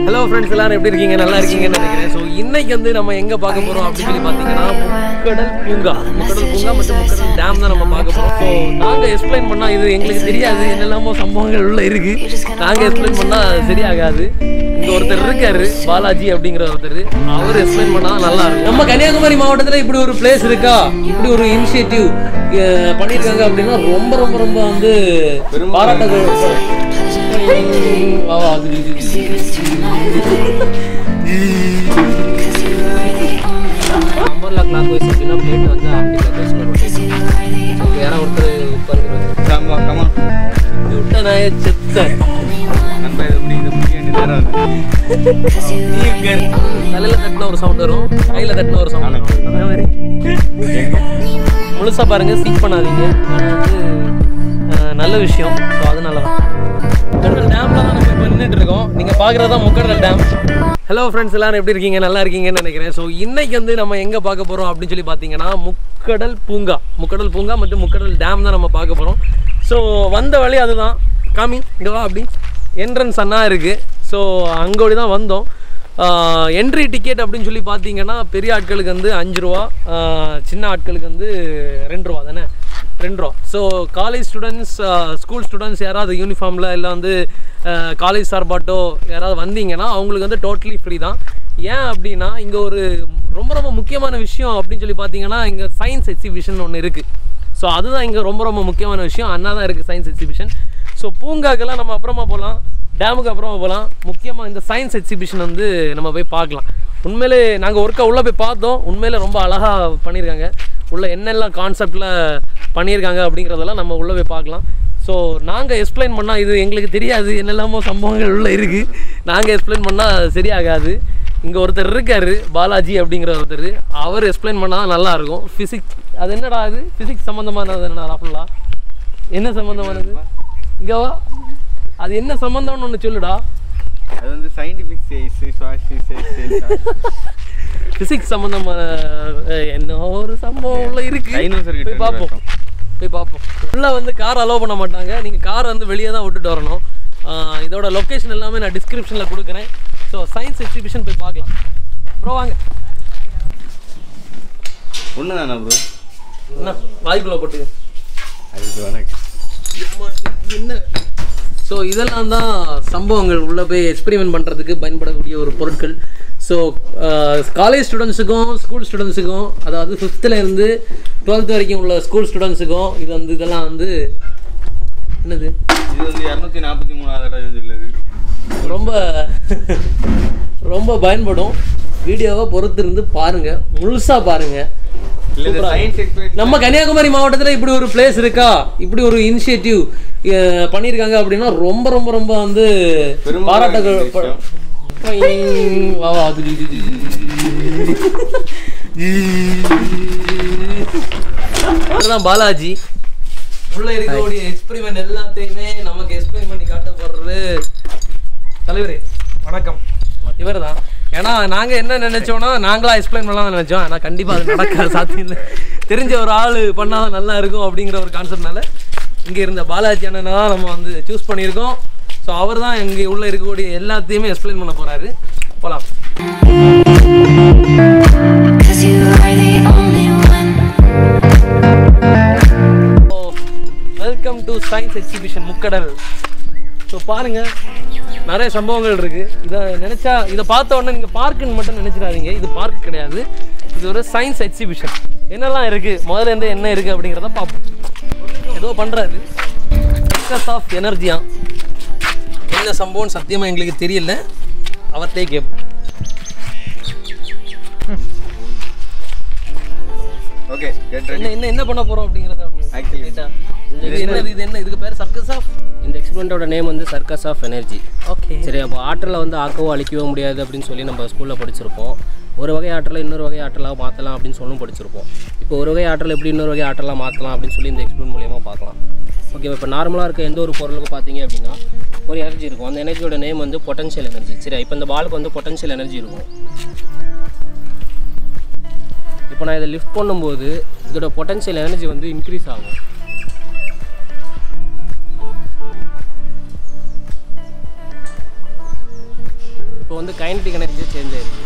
Hello friends எல்லாரும் எப்படி இருக்கீங்க நல்லா இருக்கீங்கன்னு நினைக்கிறேன் ஸோ இன்னைக்கு வந்து நம்ம எங்க பார்க்க போறோம் அப்படின்னு சொல்லி பார்த்தீங்கன்னா முக்கடல் பூங்கா முக்கடல் பூங்கா மற்றும் முக்கடல் டேம் தான் நம்ம பார்க்க போறோம் ஸோ நாங்க எக்ஸ்பிளைன் பண்ணா இது எங்களுக்கு தெரியாது என்னெல்லாமோ சம்பவங்கள் உள்ள இருக்கு நாங்க எக்ஸ்பிளைன் பண்ணா சரியாகாது இங்க ஒருத்தர் இருக்காரு பாலாஜி அப்படிங்கிற ஒருத்தர் அவர் எக்ஸ்பிளைன் பண்ணா நல்லா இருக்கும் நம்ம கன்னியாகுமரி மாவட்டத்துல இப்படி ஒரு பிளேஸ் இருக்கா இப்படி ஒரு இனிஷியேட்டிவ் பண்ணியிருக்காங்க அப்படின்னா ரொம்ப ரொம்ப ரொம்ப வந்து பாராட்டங்கள் வா, வா, அது, இது, இது. நம்பர்ல கிளாக் வைஸ் அப்படின்னா பிளேட் வந்து ஆன்டி கிளாக் வைஸ் யாரோ ஒருத்தர் உட்காந்துருவாங்க ஆமா கமா விட்ட நாய செத்த நண்பா இது இப்படி இது முடிய வேண்டிய நேரம் தலையில தட்டின ஒரு சவுண்ட் வரும் கையில தட்டின ஒரு சவுண்ட் அந்த மாதிரி முழுசா பாருங்க சீக் பண்ணாதீங்க ஆனா வந்து அஹ், நல்ல விஷயம் ஸோ அதனால தான் முக்கடல் டேம்ல தான் நம்ம இப்போ நின்றுட்டு இருக்கோம் நீங்க பாக்குறதா முக்கடல் டேம் ஹலோ ஃப்ரெண்ட்ஸ் எல்லாரும் எப்படி இருக்கீங்க நல்லா இருக்கீங்கன்னு நினைக்கிறேன் ஸோ இன்னைக்கு வந்து நம்ம எங்க பார்க்க போறோம் அப்படின்னு சொல்லி பார்த்தீங்கன்னா முக்கடல் பூங்கா முக்கடல் பூங்கா மற்றும் முக்கடல் டேம் தான் நம்ம பார்க்க போறோம் ஸோ வந்த வழி அதுதான் காமி இங்க வா அப்படி என்ட்ரன்ஸ் அண்ணா இருக்கு ஸோ அங்கோடி தான் வந்தோம் என்ட்ரி டிக்கெட் அப்படின்னு சொல்லி பார்த்தீங்கன்னா பெரிய ஆட்களுக்கு வந்து அஞ்சு ரூபா ஆஹ் சின்ன ஆட்களுக்கு வந்து ரெண்டு ரூபா தானே ரெண்டு ரூபா so college students school students யாராவது யூனிஃபார்மில் இல்லை வந்து காலேஜ் சார்பாட்டோ யாராவது வந்தீங்கன்னா அவங்களுக்கு வந்து டோட்டலி ஃப்ரீ தான் ஏன் அப்படின்னா இங்கே ஒரு ரொம்ப ரொம்ப முக்கியமான விஷயம் அப்படின்னு சொல்லி பார்த்தீங்கன்னா இங்கே சயின்ஸ் எக்ஸிபிஷன் ஒன்று இருக்குது ஸோ அதுதான் இங்கே ரொம்ப ரொம்ப முக்கியமான விஷயம் அண்ணா தான் இருக்குது சயின்ஸ் எக்ஸிபிஷன் ஸோ பூங்காக்கெல்லாம் நம்ம அப்புறமா போகலாம் டேமுக்கு அப்புறமா போகலாம் முக்கியமாக இந்த சயின்ஸ் எக்ஸிபிஷன் வந்து நம்ம போய் பார்க்கலாம் உண்மையிலே நாங்கள் ஒர்க்கா உள்ளே போய் பார்த்தோம் உண்மையிலே ரொம்ப அழகாக பண்ணியிருக்காங்க உள்ள என்னெல்லாம் கான்செப்டில் பண்ணியிருக்காங்க அப்படிங்கிறதெல்லாம் நம்ம உள்ளே போய் பார்க்கலாம் ஸோ நாங்கள் எக்ஸ்பிளைன் பண்ணால் இது எங்களுக்கு தெரியாது என்னெல்லாமோ சம்பவங்கள் உள்ள இருக்குது நாங்கள் எக்ஸ்பிளைன் பண்ணால் சரியாகாது இங்கே ஒருத்தர் இருக்காரு பாலாஜி அப்படிங்கிற ஒருத்தர் அவர் எக்ஸ்பிளைன் பண்ணால் நல்லா இருக்கும் ஃபிசிக்ஸ் அது என்னடா அது ஃபிசிக்ஸ் சம்மந்தமானது என்னடா ஃபுல்லாக என்ன சம்மந்தமானது இங்கே வா அது என்ன சம்மந்தம்னு ஒன்று சொல்லுடா அது வந்து சயின்டிஃபிக் சேஸ் ஃபிசிக்ஸ் சம்மந்தமான அஹ், என்ன ஒரு சம்பவம் உள்ள இருக்கு Dinosaur கிட்ட போய் பார்ப்போம் இருந்து போய் பார்ப்போம் உள்ள வந்து கார் அலோவ் பண்ண மாட்டாங்க நீங்கள் கார் வந்து வெளியே தான் விட்டுட்டு வரணும் ஆஹ், இதோட லொக்கேஷன் எல்லாமே நான் டிஸ்கிரிப்ஷனில் கொடுக்குறேன் ஸோ சயின்ஸ் எக்ஸிபிஷன் போய் பார்க்கலாம் ப்ரோ வாங்க ஒன்று தானே ப்ரோ என்ன வாய்க்குள்ள போட்டு அது வணக்கம் என்ன ஸோ இதெல்லாம் தான் சம்பவங்கள் உள்ளே போய் எக்ஸ்பெரிமெண்ட் பண்ணுறதுக்கு பயன்படக்கூடிய ஒரு பொருட்கள் ஸோ காலேஜ் ஸ்டூடெண்ட்ஸுக்கும் ஸ்கூல் ஸ்டூடெண்ட்ஸுக்கும் அதாவது ஃபிஃப்த்தில் இருந்து டுவெல்த் வரைக்கும் உள்ள ஸ்கூல் ஸ்டூடெண்ட்ஸுக்கும் இது வந்து இதெல்லாம் வந்து என்னது இது வந்து இரநூத்தி நாற்பத்தி மூணாவது இடம் சொல்லுது ரொம்ப ரொம்ப பயன்படும் வீடியோவை பொறுத்து இருந்து பாருங்கள் முழுசாக பாருங்கள் இல்லை இந்த சயின்ஸ் எக்ஸ்பிரஸ் நம்ம கன்னியாகுமரி மாவட்டத்தில் இப்படி ஒரு பிளேஸ் இருக்கா இப்படி ஒரு இனிஷியேட்டிவ் பண்ணியிருக்காங்க அப்படின்னா ரொம்ப ரொம்ப ரொம்ப வந்து பெருமை பாராட்டுகள் வாய்ந்த விஷயம். ப- வா, வா, அது இது, இது, இது. இதுதான் பாலாஜி உள்ள இருக்கக்கூடிய எக்ஸ்பெரிமெண்ட் எல்லாத்தையுமே நமக்கு எக்ஸ்பிளைன் பண்ணி காட்ட போடுறது தலைவரே வணக்கம் இவர் தான் ஏன்னா நாங்கள் என்ன நினைச்சோம்னா நாங்களா எக்ஸ்பிளைன் பண்ணலாம் நினைச்சோம் ஆனால் கண்டிப்பாக அது நடக்காது சாத்தியம் இல்லை தெரிஞ்ச ஒரு ஆள் பண்ணால் நல்லா இருக்கும் அப்படிங்கிற ஒரு கான்செப்ட்னால இங்கே இருந்த பாலாஜி அண்ணனை தான் நம்ம வந்து சூஸ் பண்ணியிருக்கோம் ஸோ அவர் தான் இங்கே உள்ள இருக்கக்கூடிய எல்லாத்தையுமே எக்ஸ்பிளைன் பண்ண போகிறாரு போகலாம் Cause you are the only one. Welcome to science exhibition Mukkadal so பாருங்க நிறைய சம்பவங்கள் இருக்கு இதை நினைச்சா இதை பார்த்த உடனே நீங்கள் பார்க்குன்னு மட்டும் நினைச்சிடாதீங்க இது பார்க் கிடையாது இது ஒரு சயின்ஸ் எக்ஸிபிஷன் என்னெல்லாம் இருக்கு முதல்ல இருந்து என்ன இருக்கு அப்படிங்கிறத பார்ப்போம் ஏதோ பண்றாரு எக்ஸஸ் ஆஃப் எனர்ஜியா என்ன சம்பவம் சத்தியமா எங்களுக்கு தெரியல அவர்கிட்டே கேட்போம் ஓகே கெட் ரெடி என்ன என்ன என்ன பண்ண போறோம் அப்படிங்கிறத Actually. ரைட்டா? இது என்ன இது என்ன இதுக்கு பேர் சர்க்கஸ் ஆஃப் இந்த எக்ஸ்பெரிமெண்ட்டோட நேம் வந்து சர்க்கஸ் ஆஃப் எனர்ஜி ஓகே சரி அப்போ ஆற்றலை வந்து ஆக்கவோ அழிக்கவோ முடியாது அப்படின்னு சொல்லி நம்ம ஸ்கூலில் படிச்சிருப்போம் ஒரு வகை ஆற்றலை இன்னொரு வகை ஆற்றலாக மாற்றலாம் அப்படின்னு சொல்லும் படிச்சிருப்போம் இப்போ ஒரு வகை ஆற்றல் எப்படி இன்னொரு வகை ஆற்றலாக மாற்றலாம் அப்படின்னு சொல்லி இந்த எக்ஸ்பெரிமெண்ட் மூலியமாக பார்க்கலாம் ஓகே இப்போ நார்மலாக இருக்க எந்த ஒரு பொருளுக்கும் பார்த்தீங்க அப்படின்னா ஒரு எனர்ஜி இருக்கும் அந்த எனர்ஜியோட நேம் வந்து பொட்டன்ஷியல் எனர்ஜி சரி இப்போ இந்த பாலுக்கு வந்து பொட்டன்ஷியல் எனர்ஜி இருக்கும் இப்போ நான் இதை லிஃப்ட் பண்ணும்போது இதோட பொட்டன்ஷியல் எனர்ஜி வந்து இன்க்ரீஸ் ஆகும் இப்போ இப்போ வந்து கைனடிக் எனர்ஜி சேஞ்ச் ஆயிருக்கு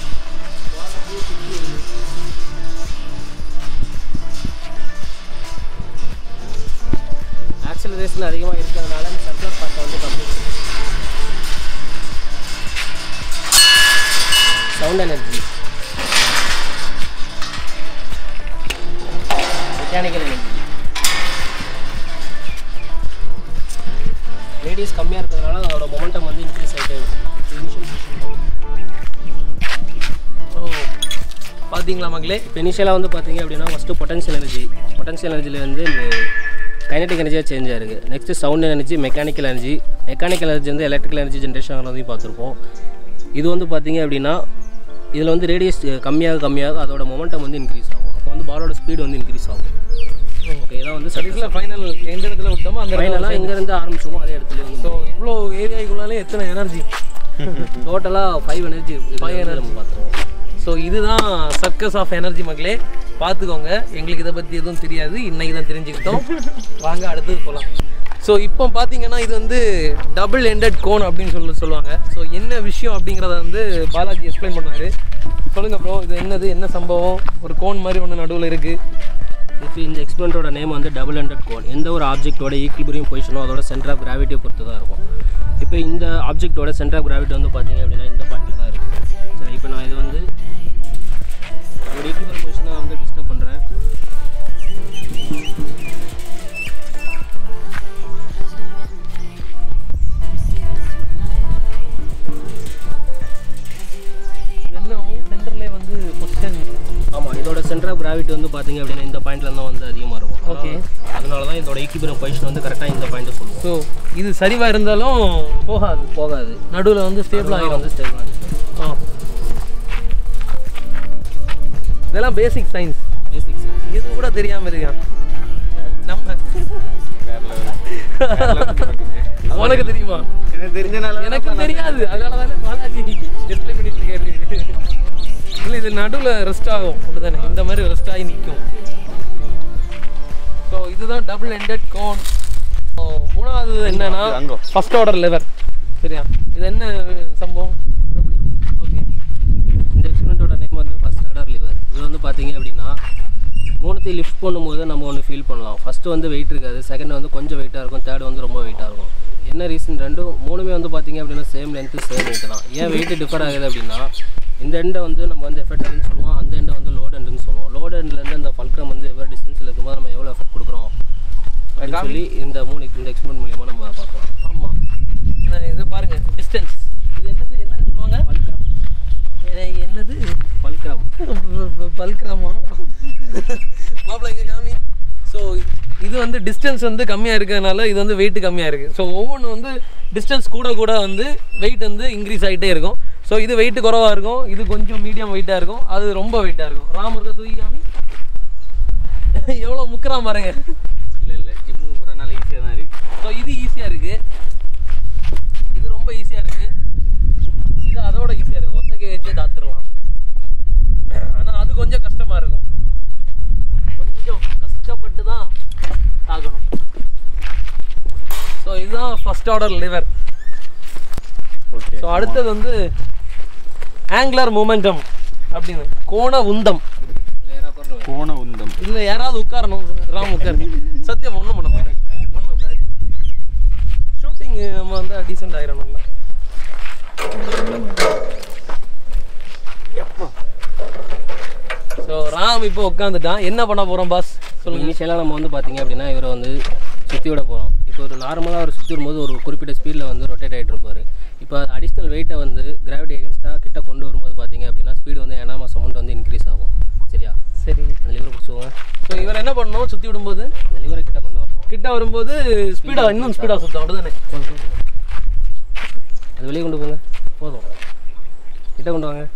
ஆக்சலரேஷன் அதிகமாக இருக்கிறதுனால இந்த சர்க்குலர் பாட்டை வந்து கம்மி sound energy mechanical energy radius கம்மியாக இருக்கிறதுனால அதோட மொமெண்டம் வந்து இன்க்ரீஸ் ஆகிட்டே இருக்கும் இனிஷியல் ஓ பார்த்தீங்களா மக்களே இப்போ இனிஷியலாக வந்து பார்த்தீங்க அப்படின்னா ஃபஸ்ட்டு பொட்டன்ஷியல் எனர்ஜி பொட்டன்ஷியல் எனர்ஜியில் வந்து இந்த கைனடிக் எனர்ஜியாக சேஞ்ச் ஆயிருக்கு next sound energy mechanical energy mechanical energy வந்து எலக்ட்ரிக்கல் எனர்ஜி ஜென்ரேஷன் ஆகிறதையும் பார்த்துருப்போம் இது வந்து பார்த்தீங்க அப்படின்னா இதில் வந்து ரேடியஸ் கம்மியாக கம்மியாக அதோட மொமெண்டம் வந்து இன்க்ரீஸ் ஆகும் அப்போ வந்து பாலோட ஸ்பீடு வந்து இன்க்ரீஸ் ஆகும் ஓகே இதான் வந்து கடைசியில் ஃபைனல் எந்த இடத்துல விட்டோமோ அந்த ஃபைனலாக எங்கேருந்து ஆரம்பிச்சோமோ அதே இடத்துல வந்து ஸோ இவ்வளோ ஏரியாக்குள்ளாலே எத்தனை எனர்ஜி டோட்டலாக ஃபைவ் எனர்ஜி ஃபைவ் எனர்ஜி நம்ம பார்த்துருவோம் ஸோ இதுதான் சர்க்கஸ் ஆஃப் எனர்ஜி மக்களே பார்த்துக்கோங்க எங்களுக்கு இதை பற்றி எதுவும் தெரியாது இன்னைக்கு தான் தெரிஞ்சுக்கிட்டோம் வாங்க அடுத்தது போகலாம் ஸோ இப்போ பார்த்தீங்கன்னா இது வந்து டபுள் எண்டட் கோன் அப்படின்னு சொல்லி சொல்லுவாங்க ஸோ என்ன விஷயம் அப்படிங்கிறத வந்து பாலாஜி எக்ஸ்பிளைன் பண்ணாரு சொல்லுங்க ப்ரோ இது என்னது என்ன சம்பவம் ஒரு கோன் மாதிரி ஒன்று நடுவில் இருக்குது இப்போ இந்த எக்ஸ்பெரிமெண்ட்டோட நேம் வந்து டபுள் ஹண்ட்ரட் கோன் எந்த ஒரு ஆப்ஜெக்ட்டோட ஈக்குலிபிரியம் பொசிஷனோ அதோட சென்டர் ஆஃப் கிராவிட்டியை பொறுத்து தான் இருக்கும் இப்போ இந்த ஆப்ஜெக்ட்டோட சென்டர் ஆஃப் கிராவிட்டி வந்து பார்த்தீங்க அப்படின்னா இந்த பாயிண்ட்டில் தான் இருக்கும் சரி இப்போ நான் இது வந்து ஒரு ஈக்குலிபிரியம் பொசிஷனை வந்து டிஸ்டர்ப் பண்ணுறேன் என்ன சென்டர்லேயே வந்து பொசிஷன் ஆமாம் இதோட சென்டர் ஆஃப் கிராவிட்டி வந்து பார்த்தீங்க அப்படின்னா இந்த பாயிண்ட்ல தான் வந்து அதிகமாக இருக்கும் Okay. அதனால தான் இதோட ஈக்குலிபிரியம் பொசிஷன் வந்து கரெக்டாக இந்த பாயிண்ட்டை சொல்லுவோம் ஸோ இது சரிவாக இருந்தாலும் போகாது போகாது நடுவில் வந்து ஸ்டேபிள் ஆகிடும் வந்து ஸ்டேபிள் ஆகிடும் ஆ இதெல்லாம் பேசிக் சயின்ஸ் பேசிக்ஸ் இது கூட தெரியாமல் இருக்கான் நம்ம வேற லெவல் உனக்கு தெரியுமா எனக்கு தெரிஞ்சனால எனக்கு தெரியாது அதனால தானே பாலாஜி எக்ஸ்பிளைன் பண்ணிட்டு இருக்காரு இல்லை இது நடுவில் ரெஸ்ட் ஆகும் அப்படிதானே இந்த மாதிரி ரெஸ்ட் ஆகி நிற்கும் ஸோ இதுதான் டபுள் எண்டட் கோன் மூணாவது என்னன்னா அங்கோ. ஃபர்ஸ்ட் ஆர்டர் லெவர் சரியா இது என்ன சம்பவம் ஓகே இந்த எக்ஸ்பெரிமெண்ட்டோட நேம் வந்து ஃபர்ஸ்ட் ஆர்டர் லிவர் இது வந்து பார்த்தீங்க அப்படின்னா மூணுத்தையும் லிஃப்ட் பண்ணும்போது நம்ம ஒன்று ஃபீல் பண்ணலாம் ஃபஸ்ட்டு வந்து வெயிட் இருக்காது செகண்ட் வந்து கொஞ்சம் வெயிட்டாக இருக்கும் தேர்ட் வந்து ரொம்ப வெயிட்டாக இருக்கும் என்ன ரீசன் ரெண்டும் மூணுமே வந்து பார்த்தீங்க அப்படின்னா சேம் லென்த்து சேம் வெயிட் தான் ஏன் வெயிட் டிஃபர் ஆகுது அப்படின்னா இந்த எண்டை வந்து நம்ம வந்து எஃபெக்ட் எண்டுன்னு சொல்லுவோம் அந்த எண்டை வந்து லோட் எண்டுன்னு சொல்லுவோம் லோட் எண்ட்லேருந்து அந்த ஃபல்க்ரம் வந்து எவ்வளோ டிஸ்டன்ஸில் இருக்கும்போது நம்ம எவ்வளோ எஃபெக்ட் கொடுக்குறோம் அப்படின்னு சொல்லி இந்த மூணு இந்த எக்ஸ்பெரிமெண்ட் மூலியமாக நம்ம பார்க்கலாம் ஆமாம் இது பாருங்க டிஸ்டன்ஸ் இது என்னது என்ன சொல்லுவாங்க ஃபல்க்ரம் ஏய், என்னது ஃபல்க்ரம் பல்கிராமா மாப்பிள்ள இங்கே காமி ஸோ இது வந்து டிஸ்டன்ஸ் வந்து கம்மியாக இருக்கிறதுனால இது வந்து வெயிட் கம்மியாக இருக்குது ஸோ ஒவ்வொன்று வந்து டிஸ்டன்ஸ் கூட கூட வந்து வெயிட் வந்து இன்க்ரீஸ் ஆகிட்டே இருக்கும் ஸோ இது வெயிட் குறவாக இருக்கும் இது கொஞ்சம் மீடியம் வெயிட்டாக இருக்கும் அது ரொம்ப வெயிட்டாக இருக்கும் ராம் இருக்க தூக்கி காமி எவ்வளோ முக்குறான் பாருங்க இல்ல இல்ல ஜிம்முக்கு போறனால ஈஸியா தான் இருக்கு ஸோ இது ஈஸியாக இருக்குது இது ரொம்ப ஈஸியாக இருக்குது இது அதோட ஈஸியாக இருக்குது ஒத்தக்கை வச்சு தாத்துடலாம் ஆனால் அது கொஞ்சம் கஷ்டமாக இருக்கும் கொஞ்சம் கஷ்டப்பட்டு தான் தாக்கணும் ஸோ இதுதான் first order lever okay so அடுத்தது வந்து ஆங்குலர் மூமெண்டம் அப்படின்னு கோண உந்தம் கோண உந்தம் இதில் யாராவது உட்காரணும் ராம் உட்காரு சத்தியம் ஒன்றும் பண்ண மாட்டேன் ஒன்றும் ஷூட்டிங் நம்ம வந்து டீசெண்ட் ஆயிரணும்ல ஸோ ராம் இப்போ உட்காந்துட்டான் என்ன பண்ண போகிறோம் பாஸ் சொல்லுங்க இனிஷியலாக நம்ம வந்து பார்த்தீங்க அப்படின்னா இவரை வந்து சுற்றி விட போகிறோம் இப்போ ஒரு நார்மலாக ஒரு சுற்றி வரும்போது ஒரு குறிப்பிட்ட ஸ்பீடில் வந்து ரொட்டேட் ஆகிட்டு இருப்பார் இப்போ அடிஷ்னல் வெயிட்டை வந்து கிராவிட்டி எகென்ஸ்டாக கிட்ட கொண்டு வரும்போது பார்த்தீங்க அப்படின்னா ஸ்பீடு வந்து எனாமஸ் அமௌண்ட் வந்து இன்க்ரீஸ் ஆகும் சரியா சரி அந்த லிவரை பிடிச்சுவோங்க ஸோ இவர் என்ன பண்ணணும் சுற்றி விடும்போது அந்த லிவரை கிட்ட கொண்டு வரணும் கிட்ட வரும்போது ஸ்பீடாக இன்னும் ஸ்பீடாக சுத்தம் அப்படிதானே அது வெளியே கொண்டு போங்க போதும் கிட்ட கொண்டு வாங்க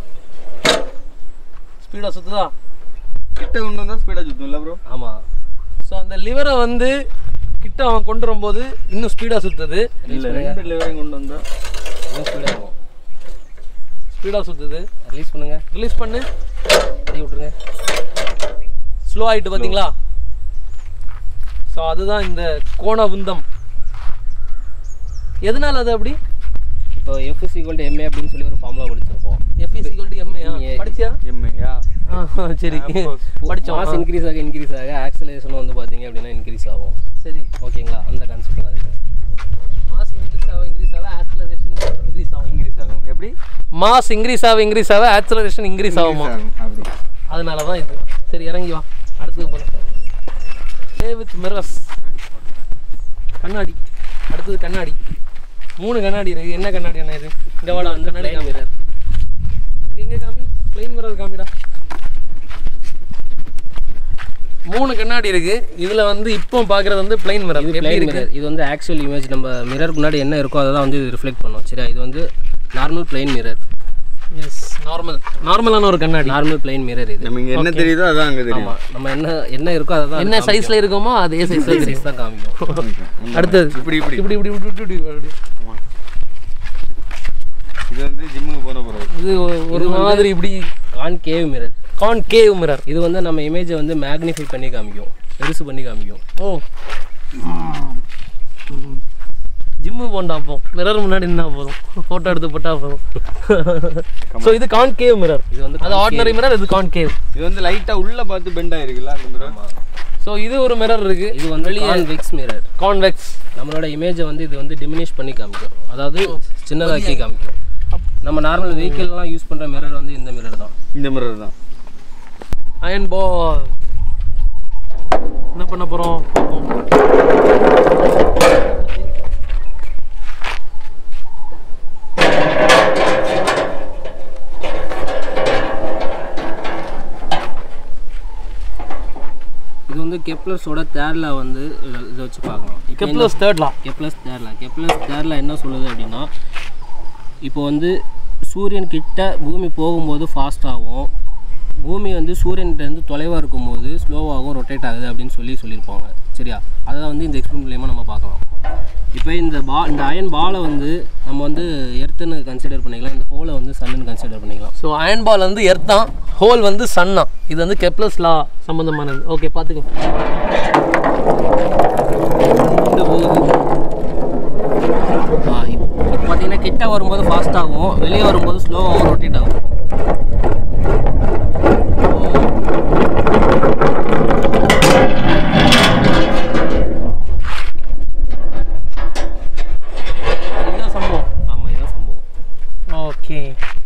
ஸ்பீடாக சுற்றுதா கிட்ட கொண்டு வந்தா ஸ்பீடா சுத்தும் இல்ல ப்ரோ ஆமாம் ஸோ அந்த லிவரை வந்து கிட்ட அவன் கொண்டு வரும்போது இன்னும் ஸ்பீடாக சுற்றுது இல்ல ரெண்டு லிவரையும் கொண்டு வந்தா இன்னும் ஸ்பீடாக இருக்கும் ஸ்பீடாக சுற்றுது ரிலீஸ் பண்ணுங்க ரிலீஸ் பண்ணு வெளியே விட்ருங்க ஸ்லோ ஆயிட்டு பார்த்தீங்களா ஸோ அதுதான் இந்த கோண உந்தம் எதனால அது அப்படி இப்போ F is equal to MA அப்படின்னு சொல்லி ஒரு ஃபார்முலா படிச்சிருப்போம் F is equal to MA MA. படிச்சியா எம்ஏயா ஆ, சரி படிச்சோம் மாஸ் இன்க்ரீஸ் ஆக இன்க்ரீஸ் ஆக ஆக்சலேஷன் வந்து பார்த்தீங்க அப்படின்னா இன்க்ரீஸ் ஆகும் சரி ஓகேங்களா அந்த கான்செப்ட் தான் இருக்குது மாஸ் இன்க்ரீஸ் ஆக இன்க்ரீஸ் ஆக ஆக்சலரேஷன் இன்க்ரீஸ் ஆகும் இங்கிலீஷ் ஆகும் எப்படி மாஸ் இன்க்ரீஸ் ஆக இன்க்ரீஸ் ஆக ஆக்சலரேஷன் இன்க்ரீஸ் ஆகுமா ஆகும் அப்படி அதனால தான் இது சரி இறங்கி வா அடுத்தது போகலாம் ஏ வித் மிரர்ஸ் கண்ணாடி அடுத்தது கண்ணாடி மூணு கண்ணாடி இருக்கு என்ன கண்ணாடி என்ன இது இங்க வாடா அந்த கண்ணாடி plain மிரர் எங்க காமி பிளைன் மிரர் காமிடா மூணு கண்ணாடி இருக்கு இதுல வந்து இப்போ பாக்குறது வந்து பிளைன் மிரர் இது எப்படி பிளைன் இருக்கு மிரர் இது வந்து ஆக்சுவல் இமேஜ் நம்ம மிரருக்கு முன்னாடி என்ன இருக்கோ அதை தான் வந்து இது ரிஃப்ளெக்ட் பண்ணும் சரியா இது வந்து normal plane mirror yes normal நார்மலான ஒரு கண்ணாடி நார்மல் பிளைன் மிரர் இது நம்ம இங்க என்ன தெரியுதோ அதான் அங்க தெரியும் ஆமாம் நம்ம என்ன என்ன இருக்கோ அதை தான் என்ன சைஸ்ல இருக்கோமோ அதே சைஸ்ல தெரியும் சைஸ் தான் காமிக்கும் அடுத்தது இப்படி இப்படி இப்படி இப்படி இப்படி இப்படி இப்படி இப்படி. இது வந்து ஜிம்முக்கு போன பிறகு இது ஒரு- ஒரு மாதிரி இப்படி கான்கேவ் மிரர் கான்கேவ் மிரர் இது வந்து நம்ம இமேஜை வந்து மேக்னிஃபை பண்ணி காமிக்கும் பெருசு பண்ணி காமிக்கும் ஓ ஜிம்மு போண்டா அப்போ மிரர் முன்னாடி நின்னா போதும் ஃபோட்டோ எடுத்து போட்டா போதும் ஸோ இது கான்கேவ் மிரர் இது வந்து அது ஆர்டினரி மிரர் இது கான்கேவ் இது வந்து லைட்டா உள்ள பார்த்து பெண்ட் ஆயிருக்குல்ல அந்த மிரர் ஸோ இது ஒரு மிரர் இருக்கு இது வந்து கான்வெக்ஸ் மிரர் கான்வெக்ஸ் நம்மளோட இமேஜை வந்து இது வந்து டிமினிஷ் பண்ணி காமிக்கும் அதாவது சின்னதாக்கி காமிக்கும் நம்ம நார்மல் வெஹிக்கிள்லாம் யூஸ் பண்ணுற மிரர் வந்து இந்த மிரர் தான் இந்த மிரர் தான் அயன் பால் என்ன பண்ண போகிறோம் இது வந்து கெப்லர்ஸோட தேர்ல வந்து இத- இதை வச்சு பார்க்கலாம் இப்போ கெப்லஸ் தேர்ட்லா கெப்லஸ் தேர்ல கெப்லஸ் தேர்ல என்ன சொல்லுது அப்படின்னா இப்போ வந்து சூரியன் கிட்ட பூமி போகும்போது ஃபாஸ்ட் ஆகும் பூமி வந்து சூரியன்கிட்டேருந்து தொலைவாக இருக்கும்போது ஸ்லோவாகவும் ரொட்டேட் ஆகுது அப்படின்னு சொல்லி சொல்லியிருப்பாங்க சரியா அதை வந்து இந்த எக்ஸ்பிளைன் மூலியமாக நம்ம பார்க்கலாம் இப்போ இந்த பா இந்த அயன் பாலை வந்து நம்ம வந்து எர்த்துன்னு கன்சிடர் பண்ணிக்கலாம் இந்த ஹோலை வந்து சன்னுன்னு கன்சிடர் பண்ணிக்கலாம் ஸோ அயன் பால் வந்து எர்த் தான் ஹோல் வந்து சன்னா இது வந்து கெப்லஸ் லா சம்பந்தமானது ஓகே பார்த்துக்கோ இந்த போகுது ஆ இப்போ பார்த்தீங்கன்னா கிட்ட வரும்போது ஃபாஸ்ட் ஆகும் வெளியே வரும்போது ஸ்லோவாகவும் ரொட்டேட் ஆகும் இதுதான் சம்பவம் ஆமாம் இதுதான் சம்பவம் ஓகே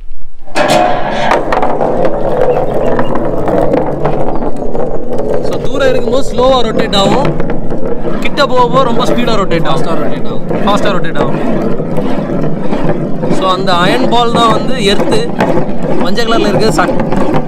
ஸோ தூரம் இருக்கும்போது ஸ்லோவாக ரொட்டேட் ஆகும் கிட்ட போகும்போது ரொம்ப ஸ்பீடாக ரொட்டேட் ஆகும் ஃபாஸ்ட்டாக ரொட்டேட் ஆகும் ஃபாஸ்ட்டாக ரொட்டேட் ஆகும் ஸோ அந்த அயன் பால் தான் வந்து எர்த்து மஞ்சள் கலரில் இருக்குது சன்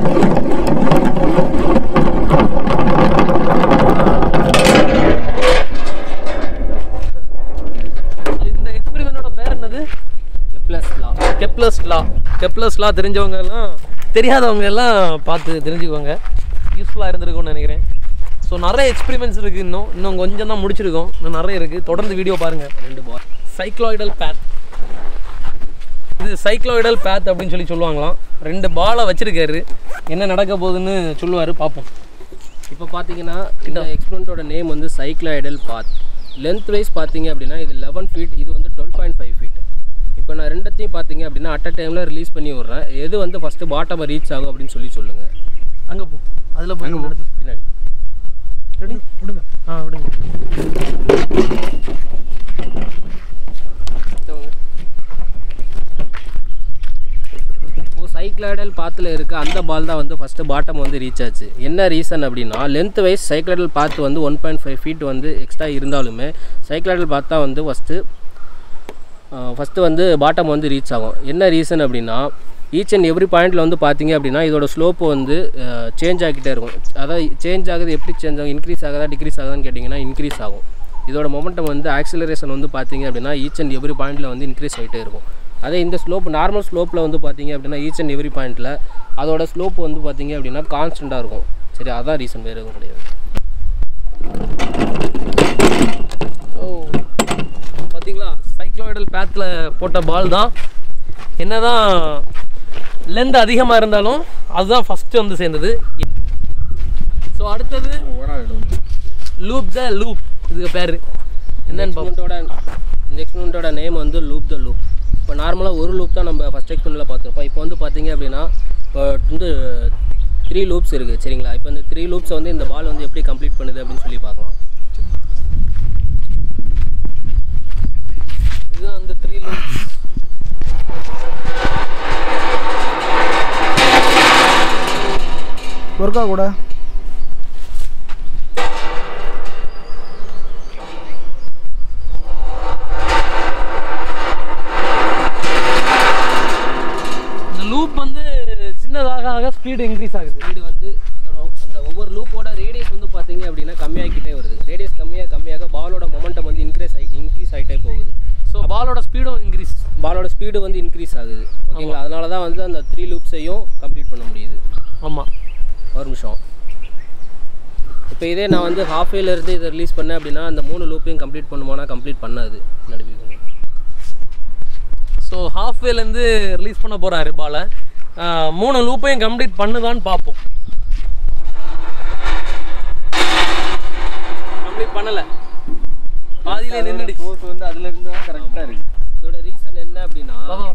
இந்த எக்ஸ்பெரிமெண்டோட பேர் என்னது எப்ளஸ் லா கெப்லஸ் லா கெப்லஸ் லா தெரிஞ்சவங்க எல்லாம் தெரியாதவங்க எல்லாம் பார்த்து தெரிஞ்சுக்கோங்க யூஸ்ஃபுல்லாக இருந்திருக்கும்னு நினைக்கிறேன் ஸோ நிறைய எக்ஸ்பெரிமெண்ட்ஸ் இருக்குது இன்னும் இன்னும் கொஞ்சம் தான் முடிச்சிருக்கோம் இன்னும் நிறைய இருக்குது தொடர்ந்து வீடியோ பாருங்கள் ரெண்டு பால் சைக்ளாய்டல் பேத் இது சைக்ளாய்டல் பேத் அப்படின்னு சொல்லி சொல்லுவாங்களாம் ரெண்டு பாலை வச்சிருக்காரு என்ன நடக்க போகுதுன்னு சொல்லுவார் பார்ப்போம் இப்போ பார்த்தீங்கன்னா இந்த எக்ஸ்பெரிமெண்ட்டோட நேம் வந்து சைக்ளாய்டல் பாத் லென்த் வைஸ் பார்த்தீங்க அப்படின்னா இது லெவன் ஃபீட் இது வந்து டுவெல் பாயிண்ட் ஃபைவ் ஃபீட் இப்போ நான் ரெண்டத்தையும் பார்த்தீங்க அப்படின்னா அட் அ டைமில் ரிலீஸ் பண்ணி விட்றேன் எது வந்து ஃபஸ்ட்டு பாட்டமாக ரீச் ஆகும் அப்படின்னு சொல்லி சொல்லுங்கள் அங்கே போ அதில் போய் எடுத்து பின்னாடி ரெடி விடுங்க ஆ விடுங்க இப்போ சைக்ளாய்டல் பாத்தில் இருக்க அந்த பால் தான் வந்து ஃபஸ்ட்டு பாட்டம் வந்து ரீச் ஆச்சு என்ன ரீசன் அப்படின்னா லென்த் வைஸ் சைக்ளாய்டல் பாத் வந்து ஒன் பாயிண்ட் ஃபைவ் ஃபீட் வந்து எக்ஸ்ட்ரா இருந்தாலுமே சைக்ளாய்டல் பாத் தான் வந்து ஃபஸ்ட்டு ஃபஸ்ட்டு வந்து பாட்டம் வந்து ரீச் ஆகும் என்ன ரீசன் அப்படின்னா ஈச் அண்ட் எவ்ரி பாயிண்டில் வந்து பார்த்தீங்க அப்படின்னா இதோட ஸ்லோப்பு வந்து சேஞ்ச் ஆகிக்கிட்டே இருக்கும் அதாவது சேஞ்ச் ஆகுது எப்படி சேஞ்ச் ஆகும் இன்க்ரீஸ் ஆகுதா டிக்ரீஸ் ஆகுதான்னு கேட்டிங்கன்னா இன்க்ரீஸ் ஆகும் இதோட மொமெண்டம் வந்து ஆக்சிலரேஷன் வந்து பார்த்தீங்க அப்படின்னா ஈச் அண்ட் எவ்ரி பாயிண்டில் வந்து இன்க்ரீஸ் ஆகிட்டே இருக்கும் அதே இந்த ஸ்லோப் நார்மல் ஸ்லோப்பில் வந்து பார்த்தீங்க அப்படின்னா ஈச் அண்ட் எவ்ரி பாயிண்டில் அதோட ஸ்லோப் வந்து பார்த்தீங்க அப்படின்னா கான்ஸ்டண்ட்டாக இருக்கும் சரி அதான் ரீசன் வேறு எதுவும் கிடையாது ஓ பார்த்தீங்களா சைக்ளாய்டல் பேத்தில் போட்ட பால் தான் என்னதான் லென்த் அதிகமாக இருந்தாலும் அதுதான் ஃபஸ்ட்டு வந்து சேர்ந்தது ஸோ அடுத்தது லூப் த லூப் இதுக்கு பேர் என்னன்னு பார்ப்போம் எக்ஸ்பெரிமெண்ட்டோட இந்த எக்ஸ்பெரிமெண்ட்டோட நேம் வந்து லூப் த லூப் இப்போ நார்மலாக ஒரு லூப் தான் நம்ம ஃபஸ்ட் எக்ஸ்பெரிமெண்ட்டில் பார்த்துருப்போம் இப்போ வந்து பார்த்தீங்க அப்படின்னா இப்போ வந்து த்ரீ லூப்ஸ் இருக்குது சரிங்களா இப்போ இந்த த்ரீ லூப்ஸை வந்து இந்த பால் வந்து எப்படி கம்ப்ளீட் பண்ணுது அப்படின்னு சொல்லி பார்க்கலாம் இதுதான் அந்த த்ரீ லூப்ஸ் ஒர்க்கா கூட இந்த லூப் வந்து சின்னதாக ஆக ஸ்பீடு இன்க்ரீஸ் ஆகுது ஸ்பீடு வந்து அதோட அந்த ஒவ்வொரு லூப்போட ரேடியஸ் வந்து பார்த்தீங்க அப்படின்னா கம்மியாகிக்கிட்டே வருது ரேடியஸ் கம்மியாக கம்மியாக பாலோட மொமெண்டம் வந்து இன்க்ரீஸ் ஆகி இன்க்ரீஸ் ஆகிட்டே போகுது ஸோ பாலோட ஸ்பீடும் இன்க்ரீஸ் பாலோட ஸ்பீடு வந்து இன்க்ரீஸ் ஆகுது ஓகேங்களா அதனால தான் வந்து அந்த த்ரீ லூப்ஸையும் கம்ப்ளீட் பண்ண முடியுது ஆமாம் ஒரு நிமிஷம் இப்போ இதே நான் வந்து half way ல இருந்து இதை ரிலீஸ் பண்ணேன் அப்படின்னா அந்த மூணு லூப்பையும் கம்ப்ளீட் பண்ணுமானா கம்ப்ளீட் பண்ணாது நடுவில் ஸோ ஹாஃப்வேலேருந்து ரிலீஸ் பண்ண போகிறாரு பாலை மூணு லூப்பையும் கம்ப்ளீட் பண்ணுதான்னு பார்ப்போம் கம்ப்ளீட் பண்ணலை பாதியிலே நின்றுடுச்சு ஃபோர்ஸ் வந்து அதுல இருந்து தான் கரெக்டா இருக்கு இதோட ரீசன் என்ன அப்படின்னா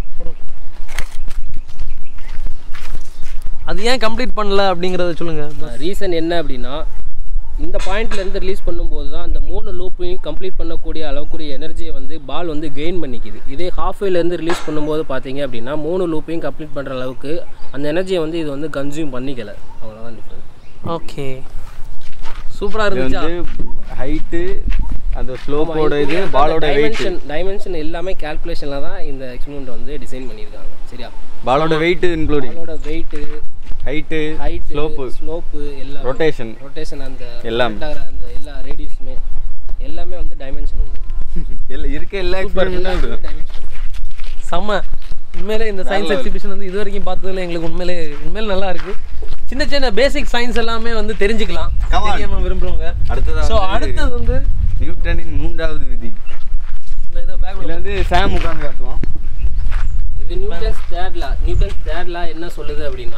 அது ஏன் கம்ப்ளீட் பண்ணல அப்படிங்கிறத சொல்லுங்க ரீசன் என்ன அப்படின்னா இந்த பாயிண்ட்ல இருந்து ரிலீஸ் பண்ணும்போது தான் அந்த மூணு லூப்பையும் கம்ப்ளீட் பண்ணக்கூடிய அளவுக்குரிய எனர்ஜியை வந்து பால் வந்து கெயின் பண்ணிக்குது இதே half way ல இருந்து ரிலீஸ் பண்ணும்போது பார்த்தீங்க அப்படின்னா மூணு லூப்பையும் கம்ப்ளீட் பண்ணுற அளவுக்கு அந்த எனர்ஜியை வந்து இது வந்து கன்சியூம் பண்ணிக்கல அவ்வளோதான் டிஃப்ரெண்ட் ஓகே சூப்பராக இது இருந்துச்சா வந்து ஹைட்டு அந்த ஸ்லோப்போட இது பாலோட வெயிட் டைமென்ஷன் டைமென்ஷன் எல்லாமே கால்குலேஷனில் தான் இந்த எக்ஸ்பெரிமெண்ட் வந்து டிசைன் பண்ணியிருக்காங்க சரியா பாலோட வெயிட் இன்க்ளூடிங் பாலோட weight height height slope slope எல்லாம் ரொட்டேஷன் ரொட்டேஷன் அந்த எல்லாம். rotate ஆகுற அந்த எல்லா ரேடியஸுமே எல்லாமே வந்து டைமென்ஷன் உண்டு எல்லாம் இருக்க எல்லா எக்ஸ்பெரிமெண்ட்டும் டைமென்ஷன் உண்டு செம்ம உண்மையிலே இந்த சயின்ஸ் எக்ஸிபிஷன் வந்து இது வரைக்கும் பார்த்ததுல எங்களுக்கு உண்மையிலே உண்மையிலே நல்லா இருக்கு சின்ன சின்ன பேசிக் சயின்ஸ் எல்லாமே வந்து தெரிஞ்சுக்கலாம் Come on. தெரியாம விரும்புறவங்க அடுத்ததா ஸோ வந்து அடுத்தது வந்து நியூட்டனின் மூன்றாவது விதி இந்த இதை பேக் இதுல வந்து சாம் உட்காந்து காட்டுவான் இது Newton's third law Newton's third law என்ன சொல்லுது அப்படின்னா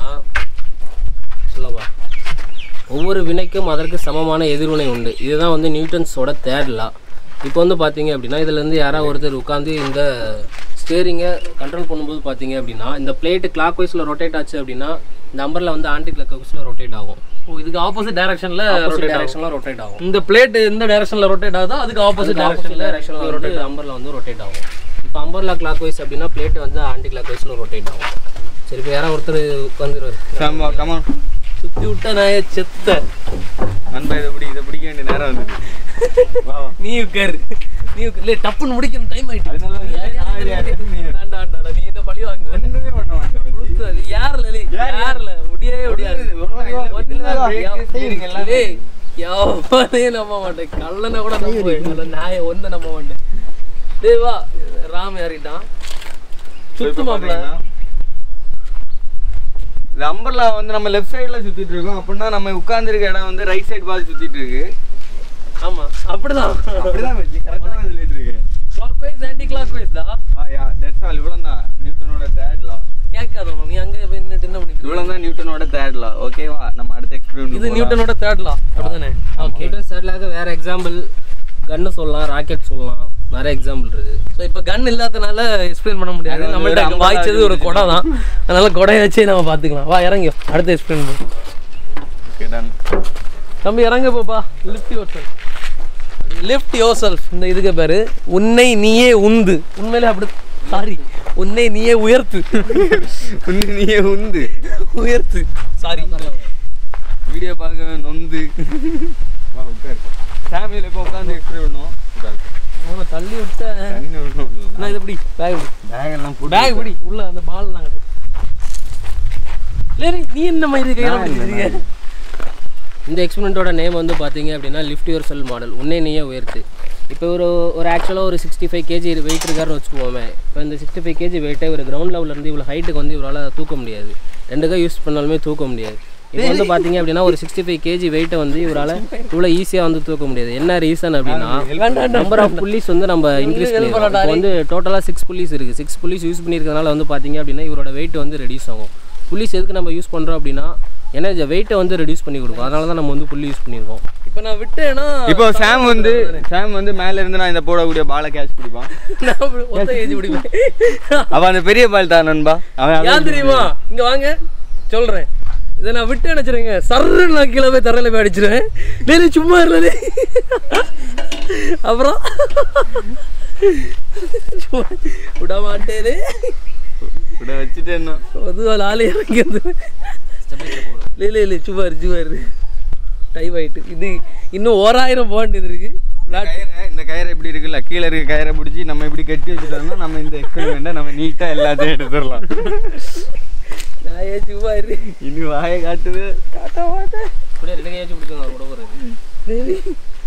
சொல்லவா ஒவ்வொரு வினைக்கும் அதற்கு சமமான எதிர்வினை உண்டு இதுதான் வந்து நியூட்டன்ஸோட தேர்ட் லா இப்போ வந்து பார்த்தீங்க அப்படின்னா இதுல இருந்து யாராவது ஒருத்தர் உட்காந்து இந்த ஸ்டேரிங்கை கண்ட்ரோல் பண்ணும்போது பார்த்தீங்க அப்படின்னா இந்த பிளேட்டு கிளாக் வைஸில் ரொட்டேட் ஆச்சு அப்படின்னா இந்த அம்பரில் வந்து ஆன்டி கிளாக் வைஸில் ரொட்டேட் ஆகும் ஓ இதுக்கு ஆப்போசிட் டைரக்ஷன்ல ஆப்போசிட் டைரக்ஷனில் ரொட்டேட் ஆகும் இந்த பிளேட் எந்த டைரக்ஷன்ல ரொட்டேட் ஆகுதோ அதுக்கு ஆப்போசிட் ஆப்போசிட் டைரக்ஷன்ல டைரக்ஷனில் வந்து அம்பரில் வந்து ரொட்டேட் ஆகும் இப்போ அம்பர்லா கிளாக் வைஸ் அப்படின்னா பிளேட் வந்து ஆன்டி கிளாக் வைஸில் ரொட்டேட் ஆகும் சரி இப்போ யாராவது ஒருத்தர் உட்காந்துருவாரு சாம் கமான் சுத்தி விட்ட நாய செத்த நண்பா இதை பிடி இதை பிடிக்க வேண்டிய நேரம் வந்துட்டு வா வா நீ உட்காரு நீ உட்காரு இல்லை டப்புன்னு முடிக்கணும் டைம் ஆயிட்டு அதனால வந்து நான் இது யாரு? நீ யாரு? வேண்டாம் வேண்டாம் நீ என்ன பழி வாங்குவ ஒண்ணுமே பண்ண மாட்டேன் மச்சி. கொடுத்து அது யாருல இல்லை யாருல முடியவே முடியாது ஒண்ணும் இல்ல, ஒண்ணுதான் break, யா- steering எல்லாம் டேய், எவனையும் நம்ப மாட்டேன் கள்ளனை கூட நம்புவேன் அந்த நாயை ஒன்றை நம்ப மாட்டேன் டேய் வா ராம் ஏறிட்டான் இப்ப சுத்து மாப்பிள பாத்தீங்கன்னா, இந்த அம்பர்லா வந்து நம்ம லெஃப்ட் சைடுல சுத்திட்டு இருக்கோம் அப்படின்னா நம்ம உட்கார்ந்திருக்க இடம் வந்து ரைட் சைடு பார்த்து சுத்திட்டு இருக்கு ஆமா அப்படிதான் அப்படிதான் வச்சு கரெக்டா தான் சொல்லிட்டு இருக்கேன் clockwise anticlockwise தான் ஆ யா தட்ஸ் ஆல் இவ்வளவு தான் நியூட்டனோட தேர்ட் லா கேட்காதவனும் நீ அங்க போய் நின்னுட்டு என்ன பண்ணிட்டு இருக்க? இவ்வளவு தான் நியூட்டனோட தேர்ட் லா ஓகேவா நம்ம அடுத்த எக்ஸ்பெரிமெண்ட் இது நியூட்டனோட தேர்ட் லா அப்படிதானே ஓகே நியூட்டன் தேர்ட்லாக வேறு எக்ஸாம்பிள் கன்னு சொல்லலாம் ராக்கெட் சொல்லலாம் நிறைய எக்ஸாம்பிள் இருக்குது ஸோ இப்போ கன் இல்லாதனால எக்ஸ்பிளைன் பண்ண முடியாது அது வந்து நம்மள்ட்ட ஒரு வாய்ச்சது ஒரு ஐம்பதாவது கொடை தான் அதனால கொடையை வச்சே நம்ம பார்த்துக்கலாம் வா இறங்கியோ அடுத்து எக்ஸ்பிளைன் பண்ணு ஓகே டன் தம்பி இறங்க போப்பா lift yourself lift yourself இந்த இதுக்கு பேரு உன்னை நீயே உந்து உண்மையிலே அப்படி சாரி உன்னை நீயே உயர்த்து உன்னு நீயே உந்து உயர்த்து சாரி வீடியோ பார்க்க நொந்து வா உட்காரு ஃபேமிலியில் இப்போ உட்காந்து எக்ஸ்பிளைன் பண்ணுவோம் உட்காரு அவனை தள்ளி விட்ட தண்ணி ஒன்றும் நான் இதை பிடி பேக் பேக் எல்லாம் போட்டு பேக் பிடி உள்ள அந்த பால் நாங்கள் லேரி நீ என்ன மாதிரி கையில் பிடிச்சிருக்க இந்த எக்ஸ்பெரிமெண்ட்டோட நேம் வந்து பார்த்தீங்க அப்படின்னா லிஃப்ட் யுவர் செல் மாடல் உன்னே நீயே உயர்த்து இப்போ ஒரு ஒரு ஆக்சுவலாக ஒரு சிக்ஸ்டி ஃபைவ் கேஜி வெயிட் இருக்காருன்னு வச்சுக்குவோமே இப்போ இந்த சிக்ஸ்டி ஃபைவ் கேஜி வெயிட்டை ஒரு கிரவுண்ட் லெவல்லேருந்து இவ்வளோ ஹைட்டுக்கு வந்து இவரால் தூக்க முடியாது ரெண்டு கை யூஸ் பண்ணாலுமே தூக்க முடியாது இப்போ வந்து பார்த்தீங்க அப்படின்னா ஒரு சிக்ஸ்டி ஃபைவ் கேஜி வெயிட்டை வந்து இவரால் இவ்வளோ ஈஸியாக வந்து தூக்க முடியாது என்ன ரீசன் அப்படின்னா நம்பர் ஆஃப் புள்ளிஸ் வந்து நம்ம இன்க்ரீஸ் பண்ணிருக்கோம் இப்போ வந்து டோட்டலாக சிக்ஸ் புள்ளிஸ் இருக்குது சிக்ஸ் புள்ளிஸ் யூஸ் பண்ணியிருக்கனால வந்து பார்த்தீங்க அப்படின்னா இவரோட வெயிட் வந்து ரெடியூஸ் ஆகும் புள்ளிஸ் எதுக்கு நம்ம யூஸ் பண்ணுறோம் அப்படின்னா ஏன்னா இந்த வெயிட்டை வந்து ரெடியூஸ் பண்ணி கொடுக்கும் அதனால தான் நம்ம வந்து புள்ளி யூஸ் பண்ணியிருக்கோம் இப்போ இப்போ நான் விட்டேன்னா இப்போ சாம் வந்து சாம் வந்து மேல இருந்து நான் இந்த போடக்கூடிய பாலை கேட்ச் பிடிப்பான் நான் அப்படி ஒத்த ஏஜ் பிடிப்பேன் அவன் அந்த பெரிய பால் தான் நண்பா அவன் ஏன் தெரியுமா இங்க வாங்க சொல்றேன் இதை நான் விட்டு நினைச்சிருங்க சர்ன்னு நான் கீழே போய் தரையில போய் அடிச்சிருவேன் டேய் சும்மா இருந்தே அப்புறம் சும்மா விட மாட்டேனே இப்படி வச்சுட்டு என்ன பொதுவாக ஆளே இறங்கி வந்து இல்லை இல்லை இல்லை சும்மா இரு சும்மா இரு டைம் ஆயிட்டு இது இன்னும் ஓராயிரம் போக வேண்டியது இருக்கு கயிறை இந்த கயிறை இப்படி இருக்குல்ல கீழே இருக்க கயிறை பிடிச்சி நம்ம இப்படி கட்டி வச்சுட்டோம்னா நம்ம இந்த எக்ஸ்பெரிமெண்ட்டை நம்ம நீட்டாக எல்லாத்தையும் எடுத்துடலாம் நான் ஏன் சும்மா இரு இன்னும் வாயை காட்டுது காட்ட மாட்டேன் இப்படியே ரெண்டு கையாச்சும் பிடிச்சுங்க கூட ஒரு டேய்.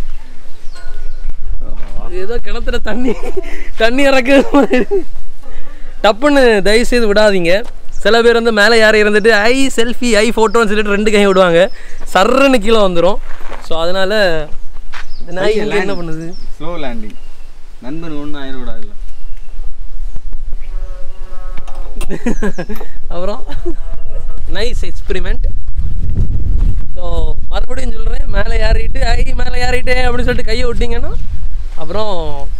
இது ஏதோ கிணத்துல தண்ணி தண்ணி இறக்குற மாதிரி இருக்கு. டப்புன்னு தயவு செய்து விடாதீங்க சில பேர் வந்து மேலே யாரை இருந்துட்டு ஐ செல்ஃபி ஐ ஃபோட்டோன்னு சொல்லிட்டு ரெண்டு கையும் விடுவாங்க சர்றன்னு கீழே வந்துடும் ஸோ அதனால இந்த நாய் இங்க என்ன பண்ணுது ஸ்லோ லேண்டிங் நண்பன் ஒன்றும் ஆயிடக்கூடாதுல்ல அப்புறம் நைஸ் எக்ஸ்பெரிமெண்ட் ஸோ மறுபடியும் சொல்கிறேன் மேலே ஏறிட்டு ஐ மேலே ஏறிட்டேன் அப்படின்னு சொல்லிட்டு கையை விட்டீங்கன்னா அப்புறம்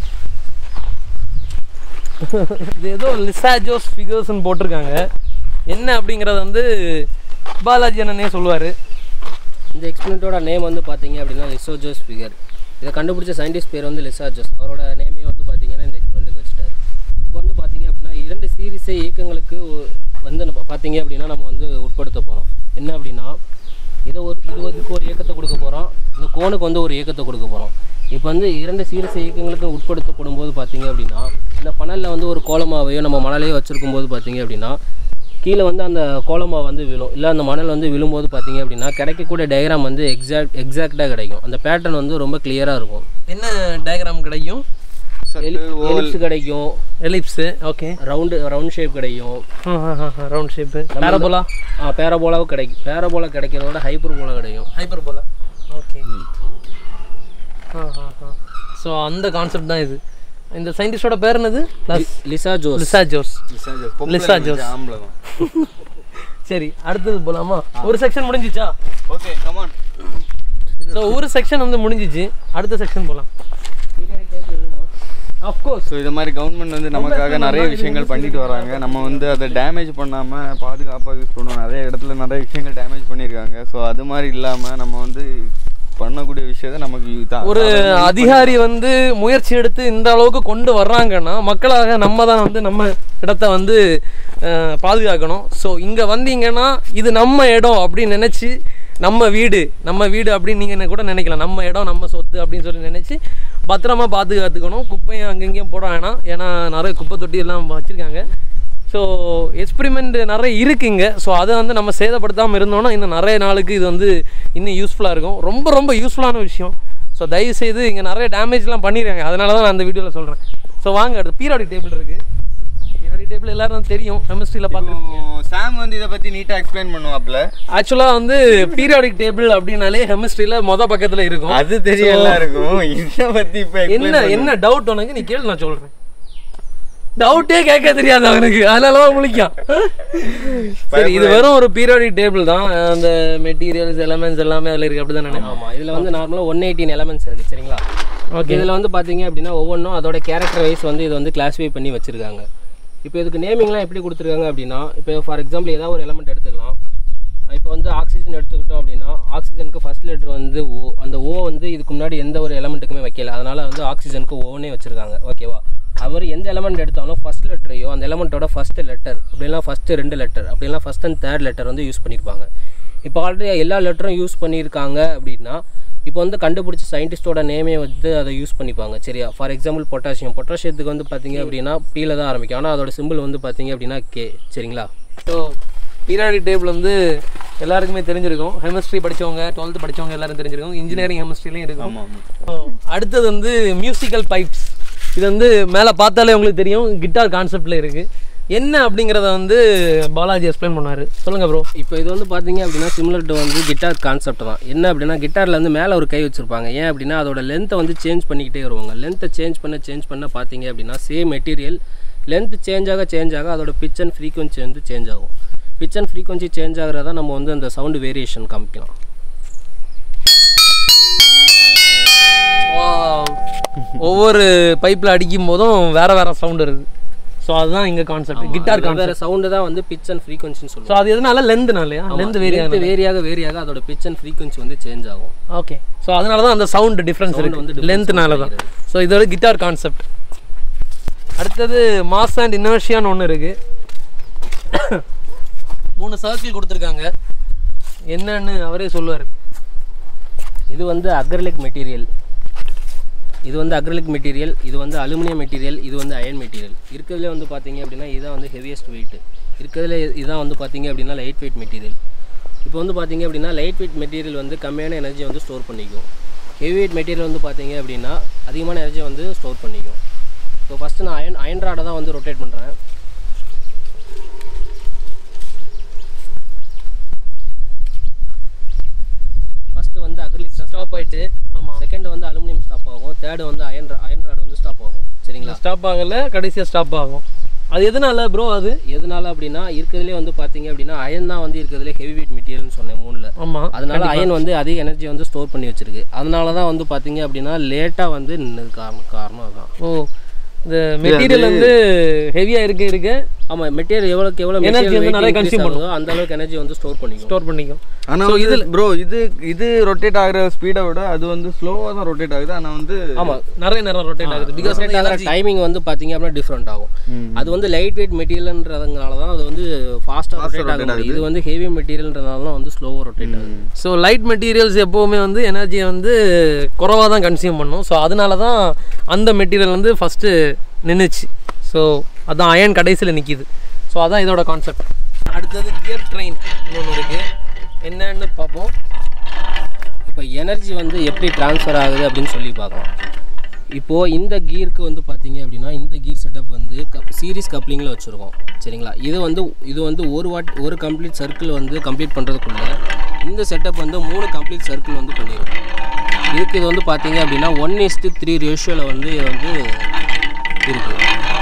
இது ஏதோ லிசாஜோஸ் ஃபிகர்ஸ்னு போட்டிருக்காங்க என்ன அப்படிங்கிறத வந்து பாலாஜி அண்ணனே சொல்லுவார் இந்த எக்ஸ்பிரிமெண்ட்டோட நேம் வந்து பார்த்தீங்க அப்படின்னா லிசோஜோஸ் ஃபிகர் இதை கண்டுபிடிச்ச சயின்டிஸ்ட் பேர் வந்து லிசாஜோஸ் அவரோட நேமே வந்து பார்த்தீங்கன்னா இந்த எக்ஸ்பிரிமெண்ட்டுக்கு வச்சுட்டாரு இப்போ வந்து பார்த்தீங்க அப்படின்னா இரண்டு சீரிஸை இயக்கங்களுக்கு ஒ- வந்து நம்ம பார்த்தீங்க அப்படின்னா நம்ம வந்து உட்படுத்த போகிறோம் என்ன அப்படின்னா இதை ஒரு இது இதுக்கு ஒரு இயக்கத்தை கொடுக்க போகிறோம் இந்த கோனுக்கு வந்து ஒரு இயக்கத்தை கொடுக்க போகிறோம் இப்போ வந்து இரண்டு சீரிச இயக்கங்களுக்கு உட்படுத்தப்படும் போது பார்த்தீங்க அப்படின்னா இந்த பனலில் வந்து ஒரு கோலமாவையோ நம்ம மணலையோ வச்சுருக்கும் போது பார்த்தீங்க அப்படின்னா கீழே வந்து அந்த கோலமா வந்து விழும் இல்லை அந்த மணல் வந்து விழும்போது பார்த்தீங்க அப்படின்னா கிடைக்கக்கூடிய டயக்ராம் வந்து எக்ஸாக்ட் எக்ஸாக்டாக கிடைக்கும் அந்த பேட்டர்ன் வந்து ரொம்ப கிளியராக இருக்கும் என்ன டயக்ராம் கிடைக்கும் எலிப்ஸ் கிடைக்கும் ellipse okay round round shape கிடைக்கும் ரவுண்ட் ஷேப்பு பேரபோலா ஆ பேரபோலாவும் கிடைக்கும் பேரபோலா கிடைக்கிறத விட ஹைப்பர் போலா கிடைக்கும் ஹைப்பர் போல ஓகே ஸோ அந்த கான்செப்ட் தான் இது இந்த சயின்டிஸ்டோட பேர் என்னது லஸ் லிசா ஜோஸ் லிசா ஜோஸ் லிசா லிசா ஜோஸ். ஆம்பளை தான் சரி அடுத்தது போலாமா ஒரு செக்ஷன் முடிஞ்சிச்சா ஓகே கமான் ஸோ ஒரு செக்ஷன் வந்து முடிஞ்சிச்சு அடுத்த செக்ஷன் போகலாம் அஃப்கோர்ஸ் ஸோ இது மாதிரி கவர்மெண்ட் வந்து நமக்காக நிறைய விஷயங்கள் பண்ணிட்டு வராங்க நம்ம வந்து அதை டேமேஜ் பண்ணாமல் பாதுகாப்பாக யூஸ் பண்ணுவோம் நிறைய இடத்துல நிறைய விஷயங்கள் டேமேஜ் பண்ணியிருக்காங்க ஸோ அது மாதிரி இல்லாமல் நம்ம வந்து பண்ணக்கூடிய விஷயத்தை நமக்கு இதா- ஒரு அதிகாரி வந்து முயற்சி எடுத்து இந்த அளவுக்கு கொண்டு வர்றாங்கன்னா மக்களாக நம்ம தான் வந்து நம்ம இடத்த வந்து அஹ், பாதுகாக்கணும் ஸோ இங்கே வந்தீங்கன்னா இது நம்ம இடம் அப்படின்னு நினச்சி நம்ம வீடு நம்ம வீடு அப்படின்னு நீங்கள் கூட நினைக்கலாம் நம்ம இடம் நம்ம சொத்து அப்படின்னு சொல்லி நினச்சி பத்திரமா பாதுகாத்துக்கணும் குப்பையும் அங்கங்கேயும் போட வேணாம் ஏன்னா நிறைய குப்பை தொட்டி எல்லாம் வச்சுருக்காங்க ஸோ எக்ஸ்பெரிமெண்ட் நிறைய இருக்குங்க ஸோ அதை வந்து நம்ம சேதப்படுத்தாமல் இருந்தோம்னா இன்னும் நிறைய நாளுக்கு இது வந்து இன்னும் யூஸ்ஃபுல்லாக இருக்கும் ரொம்ப ரொம்ப யூஸ்ஃபுல்லான விஷயம் ஸோ தயவுசெய்து இங்கே நிறைய டேமேஜ்லாம் பண்ணிடுறாங்க அதனால தான் நான் அந்த வீடியோவில் சொல்கிறேன் ஸோ வாங்க அடுத்து பீரியாடிக் டேபிள் இருக்குது பீரியாடிக் டேபிள் எல்லாரும் தெரியும் கெமிஸ்ட்ரியில் பார்த்துருக்கீங்க இப்போ சாம் வந்து இதை பற்றி நீட்டாக எக்ஸ்பிளைன் பண்ணுவாப்ல ஆக்சுவலாக வந்து பீரியாடிக் டேபிள் அப்படின்னாலே கெமிஸ்ட்ரியில் மொத பக்கத்தில் இருக்கும் அது தெரிய எல்லாம் இருக்கும் இதை பற்றி இப்போ என்ன என்ன டவுட் உனக்கு நீ கேளு நான் சொல்கிறேன் டவுட்டே கேட்க தெரியாது அவனுக்கு அதனால தான் முழிக்கான் சரி இது வெறும் ஒரு பீரியாடிக் டேபிள் தான் அந்த மெட்டீரியல்ஸ் எலமெண்ட்ஸ் எல்லாமே அதில் இருக்குது அப்படி தான் ஆமாம் இதில் வந்து நார்மலாக ஒன் எயிட்டீன் எலமெண்ட்ஸ் இருக்குது சரிங்களா ஓகே இதில் வந்து பார்த்தீங்க அப்படின்னா ஒவ்வொன்றும் அதோட கேரக்டர் வைஸ் வந்து இது வந்து கிளாஸிஃபை பண்ணி வச்சுருக்காங்க இப்போ இதுக்கு நேமிங்லாம் எப்படி கொடுத்துருக்காங்க அப்படின்னா இப்போ ஃபார் எக்ஸாம்பிள் ஏதாவது ஒரு எலமெண்ட் எடுத்துக்கலாம் இப்போ வந்து ஆக்சிஜன் எடுத்துக்கிட்டோம் அப்படின்னா ஆக்சிஜனுக்கு ஃபர்ஸ்ட் லெட்டர் வந்து ஓ அந்த ஓ வந்து இதுக்கு முன்னாடி எந்த ஒரு எலமெண்ட்டுக்குமே வைக்கல அதனால வந்து ஆக்சிஜனுக்கு ஓனே வச்சிருக்காங்க ஓகேவா அது மாதிரி எந்த எலமெண்ட் எடுத்தாலும் ஃபர்ஸ்ட் லெட்டரையோ அந்த எலமெண்ட்டோட ஃபர்ஸ்ட் லெட்டர் அப்படிலாம் ஃபஸ்ட்டு ரெண்டு லெட்டர் அப்படிலாம் ஃபஸ்ட் அண்ட் தேர்ட் லெட்டர் வந்து யூஸ் பண்ணியிருப்பாங்க இப்போ ஆல்ரெடி எல்லா லெட்டரும் யூஸ் பண்ணியிருக்காங்க அப்படின்னா இப்போ வந்து கண்டுபிடிச்ச சயின்டிஸ்டோட நேமே வந்து அதை யூஸ் பண்ணிப்பாங்க சரியா ஃபார் எக்ஸாம்பிள் பொட்டாசியம் பொட்டாசியத்துக்கு வந்து பார்த்தீங்க அப்படின்னா பீல தான் ஆரம்பிக்கும் ஆனால் அதோட சிம்பிள் வந்து பார்த்தீங்க அப்படின்னா கே சரிங்களா ஸோ பீரியாடிக் டேபிள் வந்து எல்லாருக்குமே தெரிஞ்சிருக்கும் கெமிஸ்ட்ரி படிச்சவங்க டுவெல்த்து படிச்சவங்க எல்லாரும் தெரிஞ்சிருக்கும் இன்ஜினியரிங் கெமிஸ்ட்ரிலையும் இருக்கும் ஆமாம் ஆமாம் So, அடுத்தது வந்து மியூசிக்கல் பைப்ஸ் இது வந்து மேலே பார்த்தாலே உங்களுக்கு தெரியும் கிட்டார் கான்செப்டில் இருக்குது என்ன அப்படிங்கிறத வந்து பாலாஜி எக்ஸ்பிளைன் பண்ணாரு சொல்லுங்கள் ப்ரோ இப்போ இது வந்து பார்த்தீங்க அப்படின்னா சிமிலர் டு வந்து கிட்டார் கான்செப்ட் தான் என்ன அப்படின்னா கிட்டாரில் வந்து மேலே ஒரு கை வச்சுருப்பாங்க ஏன் அப்படின்னா அதோட லென்த்தை வந்து சேஞ்ச் பண்ணிக்கிட்டே வருவாங்க லென்த்தை சேஞ்ச் பண்ண சேஞ்ச் பண்ண பார்த்தீங்க அப்படின்னா சேம் மெட்டீரியல் லென்த் சேஞ்ச் ஆக சேஞ்ச் ஆக அதோட பிச் அண்ட் ஃப்ரீக்வன்சி வந்து சேஞ்ச் ஆகும் பிச் அண்ட் ஃப்ரீக்வன்சி சேஞ்ச் ஆகிறதா நம்ம வந்து அந்த சவுண்டு வேரியேஷன் காமிக்கலாம் ஒவ்வொரு பைப்பில் அடிக்கும் போதும் வேற வேற சவுண்ட் இருக்குது ஸோ அதுதான் இங்கே கான்செப்ட் கிட்டார் கான்செப்ட் வேறு சவுண்டு தான் வந்து பிச் அண்ட் ஃப்ரீக்வன்சின்னு ஸோ சொல்லுவோம் அது எதனால லென்த்னாலயா லென்த் வேரி லென்த் வேரியாக வேரியாக அதோட பிச் அண்ட் ஃப்ரீக்வன்சி வந்து சேஞ்ச் ஆகும் ஓகே ஸோ அதனால தான் அந்த சவுண்ட் டிஃப்ரென்ஸ் Sound வந்து இருக்கு difference லென்த்னால தான் கிடைக்கிறது. ஸோ இதோட கிட்டார் கான்செப்ட் அடுத்தது மாஸ் அண்ட் இனர்ஷியான்னு ஒன்று இருக்கு மூணு சர்க்கிள் கொடுத்துருக்காங்க என்னன்னு அவரே சொல்லுவார் இது வந்து அக்ரலிக் மெட்டீரியல் இது வந்து அக்ரலிக் மெட்டீரியல் இது வந்து அலுமினியம் மெட்டீரியல் இது வந்து அயன் மெட்டீரியல் இருக்கிறதுலே வந்து பார்த்தீங்க அப்படின்னா இதுதான் வந்து ஹெவியஸ்ட் வெயிட் இருக்கிறதுல இதான் வந்து பார்த்தீங்க அப்படின்னா லைட் வெயிட் மெட்டீரியல் இப்போ வந்து பார்த்தீங்க அப்படின்னா லைட் வெயிட் மெட்டீரியல் வந்து கம்மியான எனர்ஜி வந்து ஸ்டோர் பண்ணிக்கும் ஹெவி வெயிட் மெட்டீரியல் வந்து பார்த்தீங்க அப்படின்னா அதிகமான எனர்ஜி வந்து ஸ்டோர் பண்ணிக்கும் ஸோ ஃபஸ்ட்டு நான் அயன் அயன் ராடை தான் வந்து ரொட்டேட் பண்ணுறேன் ஃபஸ்ட்டு வந்து அக்ரிலிக் தான் ஸ்டாப் ஆயிட்டு ஆமாம் செகண்ட் வந்து அலுமினியம் ஸ்டாப் ஆகும் தேர்டு வந்து அயன் அயன் ராட் வந்து ஸ்டாப் ஆகும் சரிங்களா ஸ்டாப் ஆகல கடைசியாக ஸ்டாப் ஆகும் அது எதனால ப்ரோ அது எதனால அப்படின்னா இருக்கிறதுலே வந்து பார்த்தீங்க அப்படின்னா அயன் தான் வந்து இருக்கிறதுலே ஹெவி வெயிட் மெட்டீரியல்னு சொன்னேன் மூணில் ஆமாம் அதனால அயன் வந்து அதிக எனர்ஜி வந்து ஸ்டோர் பண்ணி வச்சிருக்கு அதனால தான் வந்து பார்த்தீங்க அப்படின்னா லேட்டாக வந்து நின்னது காரணம் காரணம் அதுதான் ஓ இந்த மெட்டீரியல் வந்து ஹெவியாக இருக்க இருக்க ஆமாம் மெட்டீரியல் எவ்வளோக்கு எவ்வளோ Energy வந்து நிறைய consume பண்ணுதோ அந்த அளவுக்கு எனர்ஜி வந்து ஸ்டோர் பண்ணிக்கும் ஸ்டோர் பண்ணிக்கும் ஆனா So, இது ப்ரோ இது இது ரொட்டேட் ஆகுற ஸ்பீடை விட அது வந்து ஸ்லோவா தான் ரொட்டேட் ஆகுது ஆனா வந்து ஆமாம் நிறைய நேரம் ரொட்டேட் ஆகுது பிகாஸ் டைமிங் வந்து பார்த்தீங்க அப்படின்னா டிஃப்ரெண்ட் ஆகும் அது வந்து லைட் வெயிட் மெட்டீரியல்ன்றதுனால தான் அது வந்து ஃபாஸ்ட்டாக ரொட்டேட் ஆக முடியும் இது வந்து ஹெவி மெட்டீரியல்ன்றதுனால தான் வந்து ஸ்லோவாக ரொட்டேட் ஆகுது ஸோ லைட் மெட்டீரியல்ஸ் எப்போவுமே வந்து எனர்ஜியை வந்து குறவாக தான் கன்சியூம் பண்ணும் ஸோ அதனால தான் அந்த மெட்டீரியல் வந்து ஃபஸ்ட்டு நின்றுச்சு ஸோ அதான் அயன் கடைசியில் நிற்கிது ஸோ அதான் இதோட கான்செப்ட் அடுத்தது கியர் ட்ரெயின் இன்னொன்று இருக்குது என்னன்னு பார்ப்போம் இப்போ எனர்ஜி வந்து எப்படி ட்ரான்ஸ்ஃபர் ஆகுது அப்படின்னு சொல்லி பார்க்கலாம் இப்போது இந்த கீருக்கு வந்து பார்த்தீங்க அப்படின்னா இந்த கீர் செட்டப் வந்து கப் சீரிஸ் கப்ளிங்கில் வச்சுருக்கோம் சரிங்களா இது வந்து இது வந்து ஒரு வாட் ஒரு கம்ப்ளீட் சர்க்கிள் வந்து கம்ப்ளீட் பண்ணுறதுக்குள்ள இந்த செட்டப் வந்து மூணு கம்ப்ளீட் சர்க்கிள் வந்து பண்ணிடும் இதுக்கு இது வந்து பார்த்தீங்க அப்படின்னா ஒன் இஸ்ட்டு த்ரீ ரேஷியோவில் வந்து இது வந்து இருக்குது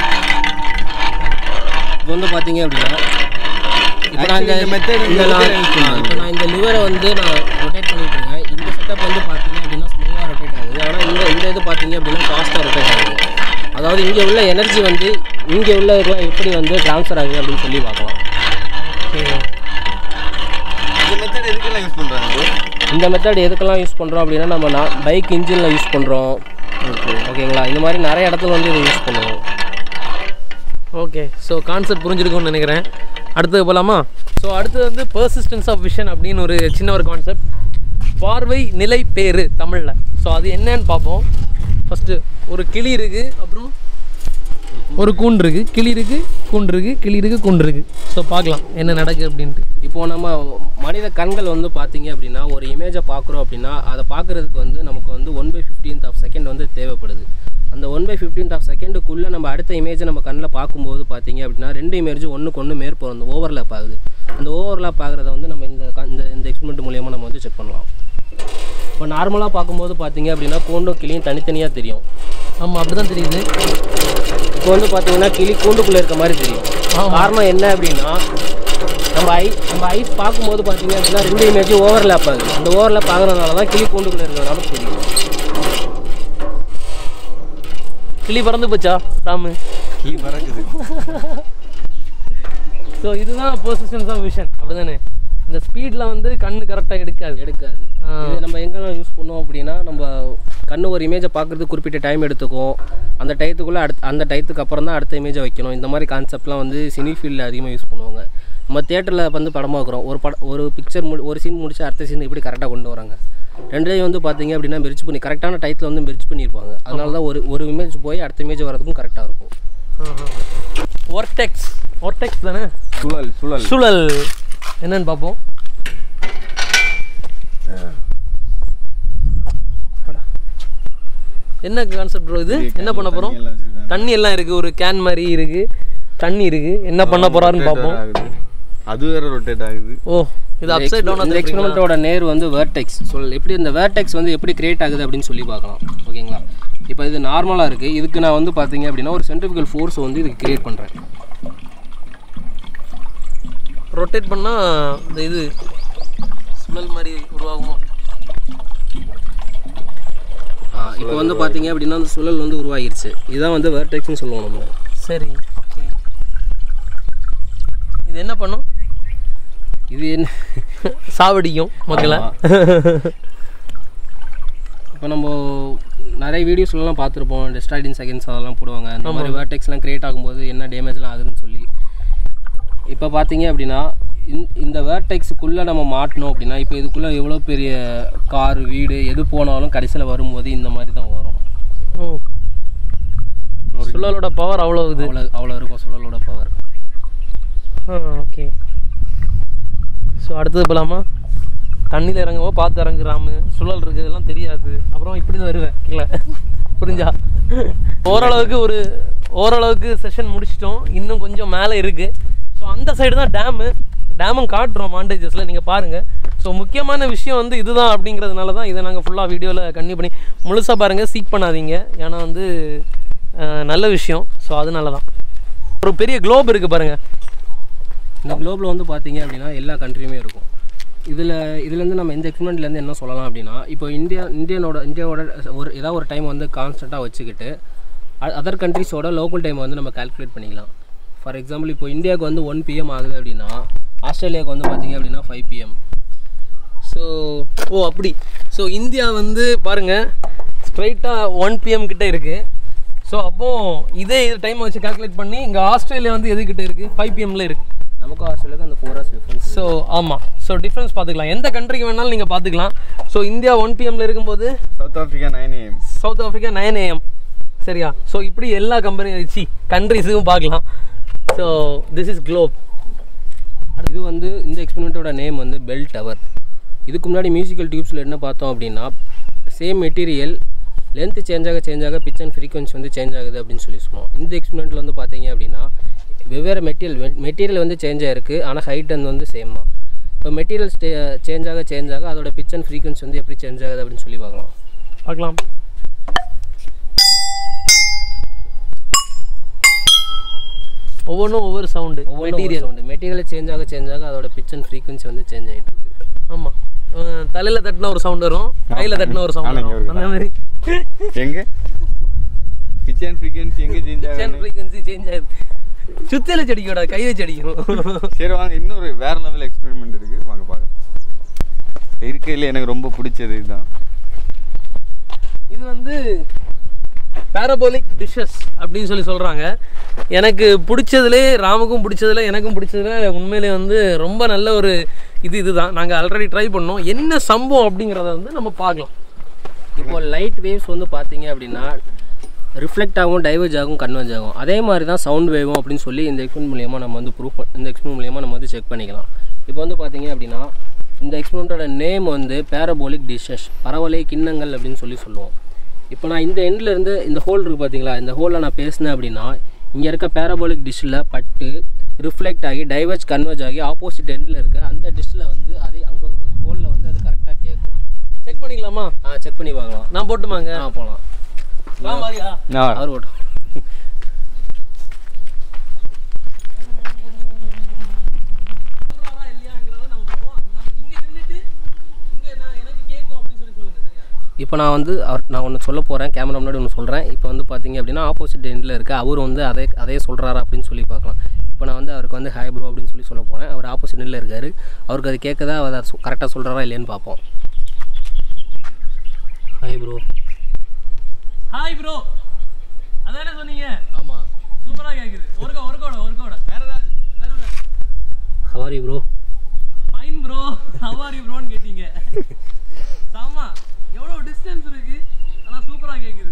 இப்போ வந்து பார்த்தீங்க அப்படின்னா இப்போ நான் இந்த Actually, இந்த method இந்த இந்த நான் method use இப்போ நான் இந்த லிவரை வந்து நான் ரொட்டேட் பண்ணிட்டு இருக்கேன் இந்த செட்டப் வந்து பார்த்தீங்க அப்படின்னா ஸ்லோவாக ரொட்டேட் ஆகுது ஆனால் இந்த இந்த இது பார்த்தீங்க அப்படின்னா ஃபாஸ்ட்டாக ரொட்டேட் ஆகுது அதாவது இங்கே உள்ள எனர்ஜி வந்து இங்கே உள்ள இதெல்லாம் எப்படி வந்து ட்ரான்ஸ்ஃபர் ஆகுது அப்படின்னு சொல்லி பார்க்கலாம் இந்த மெத்தட் எதுக்கெல்லாம் யூஸ் பண்றாங்க ப்ரோ இந்த மெத்தட் எதுக்கெல்லாம் யூஸ் பண்ணுறோம் அப்படின்னா நம்ம நான் பைக் இன்ஜினில் யூஸ் பண்ணுறோம் ஓகே ஓகேங்களா இந்த மாதிரி நிறைய இடத்துல வந்து இதை யூஸ் பண்ணுவோம் ஓகே ஸோ கான்செப்ட் புரிஞ்சிருக்கும்னு நினைக்கிறேன் அடுத்தது போகலாமா ஸோ அடுத்தது வந்து பர்சிஸ்டன்ஸ் ஆஃப் விஷன் அப்படின்னு ஒரு சின்ன ஒரு கான்செப்ட் பார்வை நிலை பேரு தமிழில் ஸோ அது என்னன்னு பார்ப்போம் ஃபஸ்ட்டு ஒரு கிளி இருக்குது அப்புறம் ஒரு கூண்டு இருக்குது கிளி இருக்குது கூண்டு இருக்குது கிளி இருக்குது கூண்டு இருக்குது ஸோ பார்க்கலாம் என்ன நடக்குது அப்படின்ட்டு இப்போ நம்ம மனித கண்கள் வந்து பார்த்தீங்க அப்படின்னா ஒரு இமேஜை பார்க்குறோம் அப்படின்னா அதை பார்க்குறதுக்கு வந்து நமக்கு வந்து one by fifteenth of second வந்து தேவைப்படுது அந்த ஒன் பை ஃபிஃப்டீன்த் ஆஃப் செகண்டுக்குள்ளே நம்ம அடுத்த இமேஜை நம்ம கண்ணில் பார்க்கும்போது பார்த்தீங்க அப்படின்னா ரெண்டு இமேஜ் ஒன்றுக்கு ஒன்று மேற்போம் அந்த ஓவர்லேப் ஆகுது அந்த ஓவர்லேப் ஆகுறத வந்து நம்ம இந்த க- இந்த இந்த எக்ஸ்பெரிமெண்ட் மூலியமாக நம்ம வந்து செக் பண்ணலாம் இப்போ நார்மலாக பார்க்கும்போது பார்த்தீங்க அப்படின்னா கூண்டும் கிளியும் தனித்தனியாக தெரியும் ஆமாம் அப்படி தான் தெரியுது இப்போ வந்து பார்த்தீங்கன்னா கிளி கூண்டுக்குள்ளே இருக்க மாதிரி தெரியும் காரணம் என்ன அப்படின்னா நம்ம ஐ நம்ம ஐஸ் பார்க்கும்போது பார்த்தீங்க அப்படின்னா ரெண்டு இமேஜ் ஓவர்லேப் ஆகுது அந்த ஓவர்லேப் ஆகுறதுனால தான் கிளி கூண்டுக்குள்ளே இருக்கிறதுனால தெரியும் கிளி பறந்து போச்சா ராமு கீ மறக்குது ஸோ இதுதான் பர்சிஸ்டன்ஸ் ஆஃப் விஷன் அப்படிதானே இந்த ஸ்பீடில் வந்து கண்ணு கரெக்டாக எடுக்காது எடுக்காது இது நம்ம எங்கெல்லாம் யூஸ் பண்ணோம் அப்படின்னா நம்ம கண்ணு ஒரு இமேஜை பார்க்குறதுக்கு குறிப்பிட்ட டைம் எடுத்துக்கும் அந்த டயத்துக்குள்ளே அடுத்த அந்த டயத்துக்கு அப்புறம் தான் அடுத்த இமேஜை வைக்கணும் இந்த மாதிரி கான்செப்ட்லாம் வந்து சினி ஃபீல்டில் அதிகமாக யூஸ் பண்ணுவாங்க நம்ம தேட்டரில் வந்து படம் பார்க்குறோம் ஒரு படம் ஒரு பிக்சர் மு ஒரு சீன் முடிச்சு அடுத்த சீன் எப்படி கரெக்டாக கொண்டு வராங்க ரெண்டுலேயும் வந்து பார்த்தீங்க அப்படின்னா மெர்ஜ் பண்ணி கரெக்டான டயத்தில் வந்து மெர்ஜ் பண்ணியிருப்பாங்க அதனால தான் ஒரு ஒரு இமேஜ் போய் அடுத்த இமேஜ் வரதுக்கும் கரெக்டாக இருக்கும் ஒர்டெக்ஸ் ஒர்டெக்ஸ் தானே சுழல் சுழல் சுழல் என்னன்னு பார்ப்போம் அடா. என்ன கான்செப்ட் ப்ரோ இது என்ன பண்ண போகிறோம் எல்லாம் வச்சிருக்காங்க. தண்ணி எல்லாம் இருக்குது ஒரு கேன் மாதிரி இருக்குது தண்ணி இருக்குது என்ன பண்ண போகிறாருன்னு Rotate பார்ப்போம் ஆகுது. அது வேற ரொட்டேட் ஆகுது ஓ இது அப்சைட் இந்த டவுன் எக்ஸ்பெரிமெண்ட்டோட நேர் வந்து வேர்டெக்ஸ் சொல் எப்படி இந்த வேர்டெக்ஸ் வந்து எப்படி கிரியேட் ஆகுது அப்படின்னு சொல்லி பார்க்கலாம் ஓகேங்களா இப்போ இது நார்மலாக இருக்குது இதுக்கு நான் வந்து பார்த்தீங்க அப்படின்னா ஒரு சென்ட்ரிபிகல் ஃபோர்ஸ் வந்து இதுக்கு கிரியேட் பண்ணுறேன் ரொட்டேட் பண்ணால் இந்த இது சுழல் மாதிரி உருவாகுமோ இப்போ வந்து பார்த்தீங்க அப்படின்னா அந்த சுழல் வந்து உருவாகிருச்சு இதுதான் வந்து வேர்டெக்ஸ்னு சொல்லுவோம் நம்ம சரி ஓகே இது என்ன பண்ணும் இது என்ன சாவடிக்கும் மக்களை இப்போ நம்ம நிறைய வீடியோஸ்லாம் பார்த்துருப்போம் டெஸ்ட்ராய்டின் செகண்ட்ஸ் அதெல்லாம் போடுவாங்க அந்த மாதிரி வேர்டெக்ஸ்லாம் கிரியேட் ஆகும்போது என்ன டேமேஜ்லாம் ஆகுதுன்னு சொல்லி இப்போ பார்த்தீங்க அப்படின்னா இந்த- இந்த வேர்டெக்ஸுக்குள்ளே நம்ம மாட்டினோம் அப்படின்னா இப்போ இதுக்குள்ளே எவ்வளோ பெரிய கார் வீடு எது போனாலும் கடைசியில் வரும்போது இந்த மாதிரி தான் வரும் ஓ சுழலோட பவர் அவ்வளோ இது அவ்வளோ அவ்வளோ இருக்கும் சுழலோட பவர் ஓகே ஸோ அடுத்தது போகலாமா தண்ணியில் இறங்குவோ பார்த்து இறங்குறாமு சுழல் இருக்குது இதெல்லாம் தெரியாது அப்புறம் இப்படி தான் வருவேன் கீழே புரிஞ்சா ஓரளவுக்கு ஒரு ஓரளவுக்கு செஷன் முடிச்சிட்டோம் இன்னும் கொஞ்சம் மேலே இருக்குது ஸோ அந்த சைடு தான் டேமு டேமும் காட்டுறோம் மாண்டேஜஸில் நீங்கள் பாருங்கள் ஸோ முக்கியமான விஷயம் வந்து இதுதான் அப்படிங்கிறதுனால தான் இதை நாங்கள் ஃபுல்லாக வீடியோவில் கன்னியூ பண்ணி முழுசாக பாருங்கள் சீக் பண்ணாதீங்க ஏன்னா வந்து அஹ், நல்ல விஷயம் ஸோ அதனால தான் ஒரு பெரிய குளோப் இருக்குது பாருங்கள் இந்த குளோபில் வந்து பார்த்தீங்க அப்படின்னா எல்லா கண்ட்ரியுமே இருக்கும் இதில் இதுலேருந்து நம்ம இந்த எக்ஸ்பெரிமெண்ட்லேருந்து என்ன சொல்லலாம் அப்படின்னா இப்போ இந்தியா இந்தியனோட இந்தியாவோட ஒரு ஏதாவது ஒரு டைம் வந்து கான்ஸ்டண்ட்டாக வச்சுக்கிட்டு அதர் கண்ட்ரிஸோட லோக்கல் டைம் வந்து நம்ம கால்குலேட் பண்ணிக்கலாம் ஃபார் எக்ஸாம்பிள் இப்போ இந்தியாவுக்கு வந்து ஒன் பிஎம் ஆகுது அப்படின்னா ஆஸ்திரேலியாவுக்கு வந்து பார்த்தீங்க அப்படின்னா ஃபைவ் பிஎம் ஸோ ஓ அப்படி ஸோ இந்தியா வந்து பாருங்கள் ஸ்ட்ரைட்டாக ஒன் பிஎம் கிட்ட இருக்குது ஸோ அப்போ இதே இது டைம் வச்சு கால்குலேட் பண்ணி இங்கே ஆஸ்திரேலியா வந்து எது கிட்ட இருக்குது ஃபைவ் பிஎம்ல இருக்குது நமக்கும் ஆஸ்திரேலியாவுக்கு அந்த ஃபோர் ஹவர்ஸ் டிஃப்ரென்ஸ் ஸோ ஆமாம் ஸோ டிஃப்ரென்ஸ் பார்த்துக்கலாம் எந்த கண்ட்ரிக்கு வேணாலும் நீங்கள் பார்த்துக்கலாம் ஸோ இந்தியா ஒன் பிஎம்ல இருக்கும்போது South Africa nine AM South Africa nine AM சரியா ஸோ இப்படி எல்லா கம்பெனி சி கண்ட்ரிஸுக்கும் பார்க்கலாம் ஸோ திஸ் இஸ் குளோப் இது வந்து இந்த எக்ஸ்பெரிமெண்ட்டோட நேம் வந்து பெல் டவர் இதுக்கு முன்னாடி மியூசிக்கல் டியூப்ஸில் என்ன பார்த்தோம் அப்படின்னா சேம் மெட்டீரியல் லென்த்து சேஞ்ச் ஆக சேஞ்ச் ஆக பிச் அண்ட் ஃப்ரீக்வன்சி வந்து சேஞ்ச் ஆகுது அப்படின்னு சொல்லி சொன்னோம் இந்த எக்ஸ்பெரிமெண்ட்டில் வந்து பார்த்தீங்க அப்படின்னா வெவ்வேறு மெட்டீரியல் மெட்டீரியல் வந்து சேஞ்ச் ஆகிருக்கு ஆனால் ஹைட் வந்து சேம் தான் இப்போ மெட்டீரியல் ஸ்டே சேஞ்ச் ஆக சேஞ்ச் ஆக அதோட பிச் அண்ட் ஃப்ரீக்வன்சி வந்து எப்படி சேஞ்ச் ஆகுது அப்படின்னு சொல்லி பார்க்கலாம் பார்க்கலாம் ஒவ்வொன்றும் ஒவ்வொரு சவுண்டு மெட்டீரியல் வந்து மெட்டீரியல் சேஞ்ச் ஆக சேஞ்ச் ஆக அதோட பிச் அண்ட் ஃப்ரீக்வன்சி வந்து சேஞ்ச் ஆகிட்டு இருக்கு ஆமாம் தலையில் தட்டின ஒரு சவுண்ட் வரும் கையில் தட்டின ஒரு சவுண்ட் ஆனா, இங்க வரும் ஒரு அந்த மாதிரி எங்க பிச் அண்ட் ஃப்ரீக்வன்சி எங்க சேஞ்ச் ஆகும் ஃப்ரீக்வன்சி சேஞ்ச் ஆகுது சுத்தியில செடிக்கோட கை வச்சு அடிக்கணும் சரி வாங்க இன்னொரு வேற லெவல் எக்ஸ்பெரிமெண்ட் இருக்கு வாங்க பார்க்கலாம் இருக்கையில் எனக்கு ரொம்ப பிடிச்சது இதுதான் இது வந்து பேரபோலிக் டிஷ்ஷஸ் அப்படின்னு சொல்லி சொல்கிறாங்க எனக்கு பிடிச்சதுலே ராமுக்கும் பிடிச்சதுல எனக்கும் பிடிச்சதுல உண்மையிலே வந்து ரொம்ப நல்ல ஒரு இது இதுதான் நாங்கள் ஆல்ரெடி ட்ரை பண்ணோம் என்ன சம்பவம் அப்படிங்கிறத வந்து நம்ம பார்க்கலாம் இப்போ லைட் வேவ்ஸ் வந்து பார்த்தீங்க அப்படின்னா ரிஃப்ளெக்ட் ஆகும் டைவர்ஜ் ஆகும் கன்வெர்ஜ் ஆகும் அதே மாதிரி தான் சவுண்ட் வேவும் அப்படின்னு சொல்லி இந்த எக்ஸ்பெரிமெண்ட் மூலியமாக நம்ம வந்து ப்ரூஃப் இந்த எக்ஸ்பெரிமெண்ட் மூலியமாக நம்ம வந்து செக் பண்ணிக்கலாம் இப்போ வந்து பார்த்தீங்க அப்படின்னா இந்த எக்ஸ்பெரிமெண்ட்டோட நேம் வந்து பேரபோலிக் டிஷஸ் பரவலை கிண்ணங்கள் அப்படின்னு சொல்லி சொல்லுவோம் இப்போ நான் இந்த எண்ட்ல இருந்து இந்த ஹோல் இருக்குது பார்த்தீங்களா இந்த ஹோலில் நான் பேசினேன் அப்படின்னா இங்கே இருக்க பேரபோலிக் டிஷ்ஷில் பட்டு ரிஃப்ளெக்ட் ஆகி டைவர்ஜ் கன்வெர்ஜ் ஆகி ஆப்போசிட் எண்டில் இருக்க அந்த டிஷ்ஷில் வந்து அதே அங்கே ஒரு ஹோலில் வந்து அது கரெக்டாக கேட்கும் செக் பண்ணிக்கலாமா ஆ செக் பண்ணி பார்க்கலாம் நான் போட்டுமாங்க ஆ போகலாம் ராமாரியா நான் அவர் ஓட்டும் இப்போ நான் வந்து அவர் நான் ஒன்று சொல்ல போகிறேன் கேமரா முன்னாடி ஒன்று சொல்கிறேன் இப்போ வந்து பார்த்தீங்க அப்படின்னா ஆப்போசிட் எண்டில் இருக்க அவர் வந்து அதே அதே சொல்கிறாரா அப்படின்னு சொல்லி பார்க்கலாம் இப்போ நான் வந்து அவருக்கு வந்து ஹாய் ப்ரோ அப்படின்னு சொல்லி சொல்ல போகிறேன் அவர் ஆப்போசிட் எண்டில் இருக்கார் அவருக்கு அது கேட்குதா அவர் கரெக்டாக சொல்கிறாரா இல்லையான்னு பார்ப்போம் ஹாய் ப்ரோ ஹாய் ப்ரோ அதானே சொன்னீங்க ஆமாம் சூப்பராக கேட்குது ஒருக்கா ஒருக்கோட ஒருக்கோட வேற ஏதாவது வேற ஏதாவது how are bro fine bro how are you ப்ரோன்னு கேட்டீங்க சாமா எவ்வளோ டிஸ்டன்ஸ் இருக்கு ஆனால் சூப்பராக கேட்குது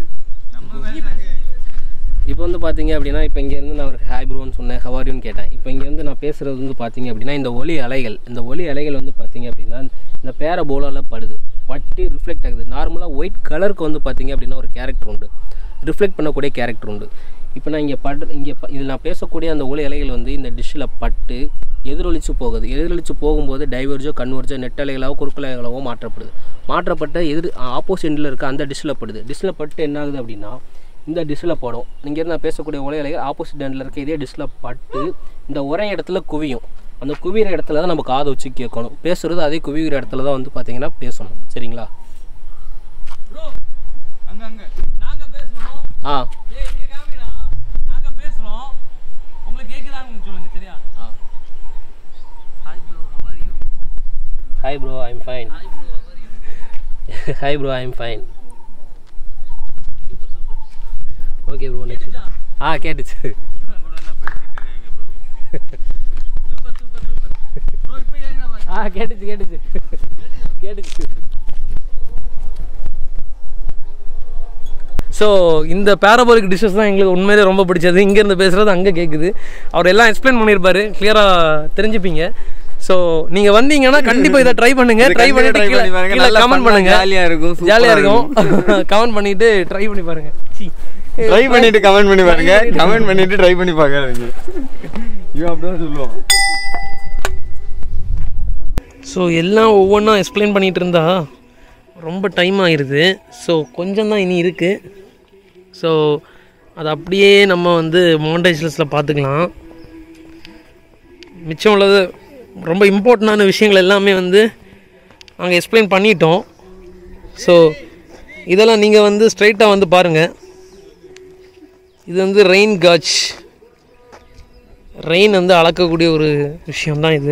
இப்போ வந்து பார்த்தீங்க அப்படின்னா இப்போ இங்கேருந்து நான் ஒரு ஹாய் ப்ரோன்னு சொன்னேன் ஹவாரியூன்னு கேட்டேன் இப்போ இங்கேருந்து நான் பேசுகிறது வந்து பார்த்தீங்க அப்படின்னா இந்த ஒலி அலைகள் இந்த ஒலி அலைகள் வந்து பார்த்தீங்க அப்படின்னா இந்த பேர போலால் படுது பட்டு ரிஃப்ளெக்ட் ஆகுது நார்மலாக ஒயிட் கலருக்கு வந்து பார்த்தீங்க அப்படின்னா ஒரு கேரக்டர் உண்டு ரிஃப்ளெக்ட் பண்ணக்கூடிய கேரக்டர் உண்டு இப்போ நான் இங்கே படு இங்கே ப இதில் நான் பேசக்கூடிய அந்த ஒலி அலைகள் வந்து இந்த டிஷ்ஷில் பட்டு எதிரொலிச்சு போகுது எதிரொலிச்சு போகும்போது டைவர்ஜோ கன்வர்ஜோ நெட் அலைகளாவோ குறுக்கலைகளாவோ மாற்றப்படுது மாற்றப்பட்ட எதிர் ஆப்போசிட்டில் இருக்க அந்த டிஷ்ஷில் படுது டிஷ்ஷில் பட்டு என்ன ஆகுது அப்படின்னா இந்த டிஷ்ஷில் படும் இங்கேருந்து நான் பேசக்கூடிய ஒரே அலைகள் ஆப்போசிட் எண்டில் இருக்க இதே டிஷ்ஷில் பட்டு இந்த ஒரே இடத்துல குவியும் அந்த குவிகிற இடத்துல தான் நம்ம காதை வச்சு கேட்கணும் பேசுகிறது அதே குவிகிற இடத்துல தான் வந்து பார்த்தீங்கன்னா பேசணும் சரிங்களா அங்க அங்க நாங்க பேசுறோம் ஆ ஏய் இங்க காமிடா நாங்க பேசுறோம் உங்களுக்கு கேக்குதான்னு சொல்லுங்க சரியா ஆ hi bro how are you hi bro I am fine hi bro how are you hi bro I am fine okay bro next ஆ கேட்டுச்சு சூப்பர் சூப்பர் சூப்பர் ப்ரோ இப்போ கேக்குதா பாருங்க ஆ கேட்டுச்சு கேட்டுச்சு கேட்டுச்சு ஸோ இந்த பேரபோலிக் டிஷ்ஷஸ் தான் எங்களுக்கு உண்மையிலே ரொம்ப பிடிச்சது இங்கேருந்து பேசுகிறது அங்கே கேட்குது அவர் எல்லாம் எக்ஸ்பிளைன் பண்ணியிருப்பாரு கிளியராக தெரிஞ்சுப்பீங்க ஸோ நீங்கள் வந்தீங்கன்னா கண்டிப்பாக இதை ட்ரை பண்ணுங்க இது ட்ரை கண்டிப்பா பண்ணிட்டு try பண்ணி பாருங்க. கீழே நல்லா கமெண்ட் fun ஆ பண்ணுங்க jolly ஆ இருக்கும், super ஆ ஜாலியாக இருக்கும் கமெண்ட் பண்ணிட்டு ட்ரை பண்ணி பாருங்க சீ. ட்ரை பண்ணிட்டு கமெண்ட் பண்ணி பாருங்க கமெண்ட் பண்ணிட்டு ட்ரை பண்ணி பார்க்காதீங்க இவன் அப்படிதான் சொல்லுவான் ஸோ எல்லாம் ஒவ்வொன்றா எக்ஸ்பிளைன் பண்ணிகிட்டு இருந்தா ரொம்ப டைம் ஆயிடுது ஸோ கொஞ்சம் தான் இனி இருக்குது ஸோ அது அப்படியே நம்ம வந்து மோண்டேஜ்லஸில் பார்த்துக்கலாம் மிச்சம் உள்ளது ரொம்ப இம்பார்ட்டண்டான விஷயங்கள் எல்லாமே வந்து அங்கே எக்ஸ்பிளைன் பண்ணிட்டோம் ஸோ இதெல்லாம் நீங்கள் வந்து ஸ்ட்ரைட்டாக வந்து பாருங்கள் இது வந்து ரெயின் காட்ச் ரெயின் வந்து அளக்கக்கூடிய ஒரு விஷயம்தான் இது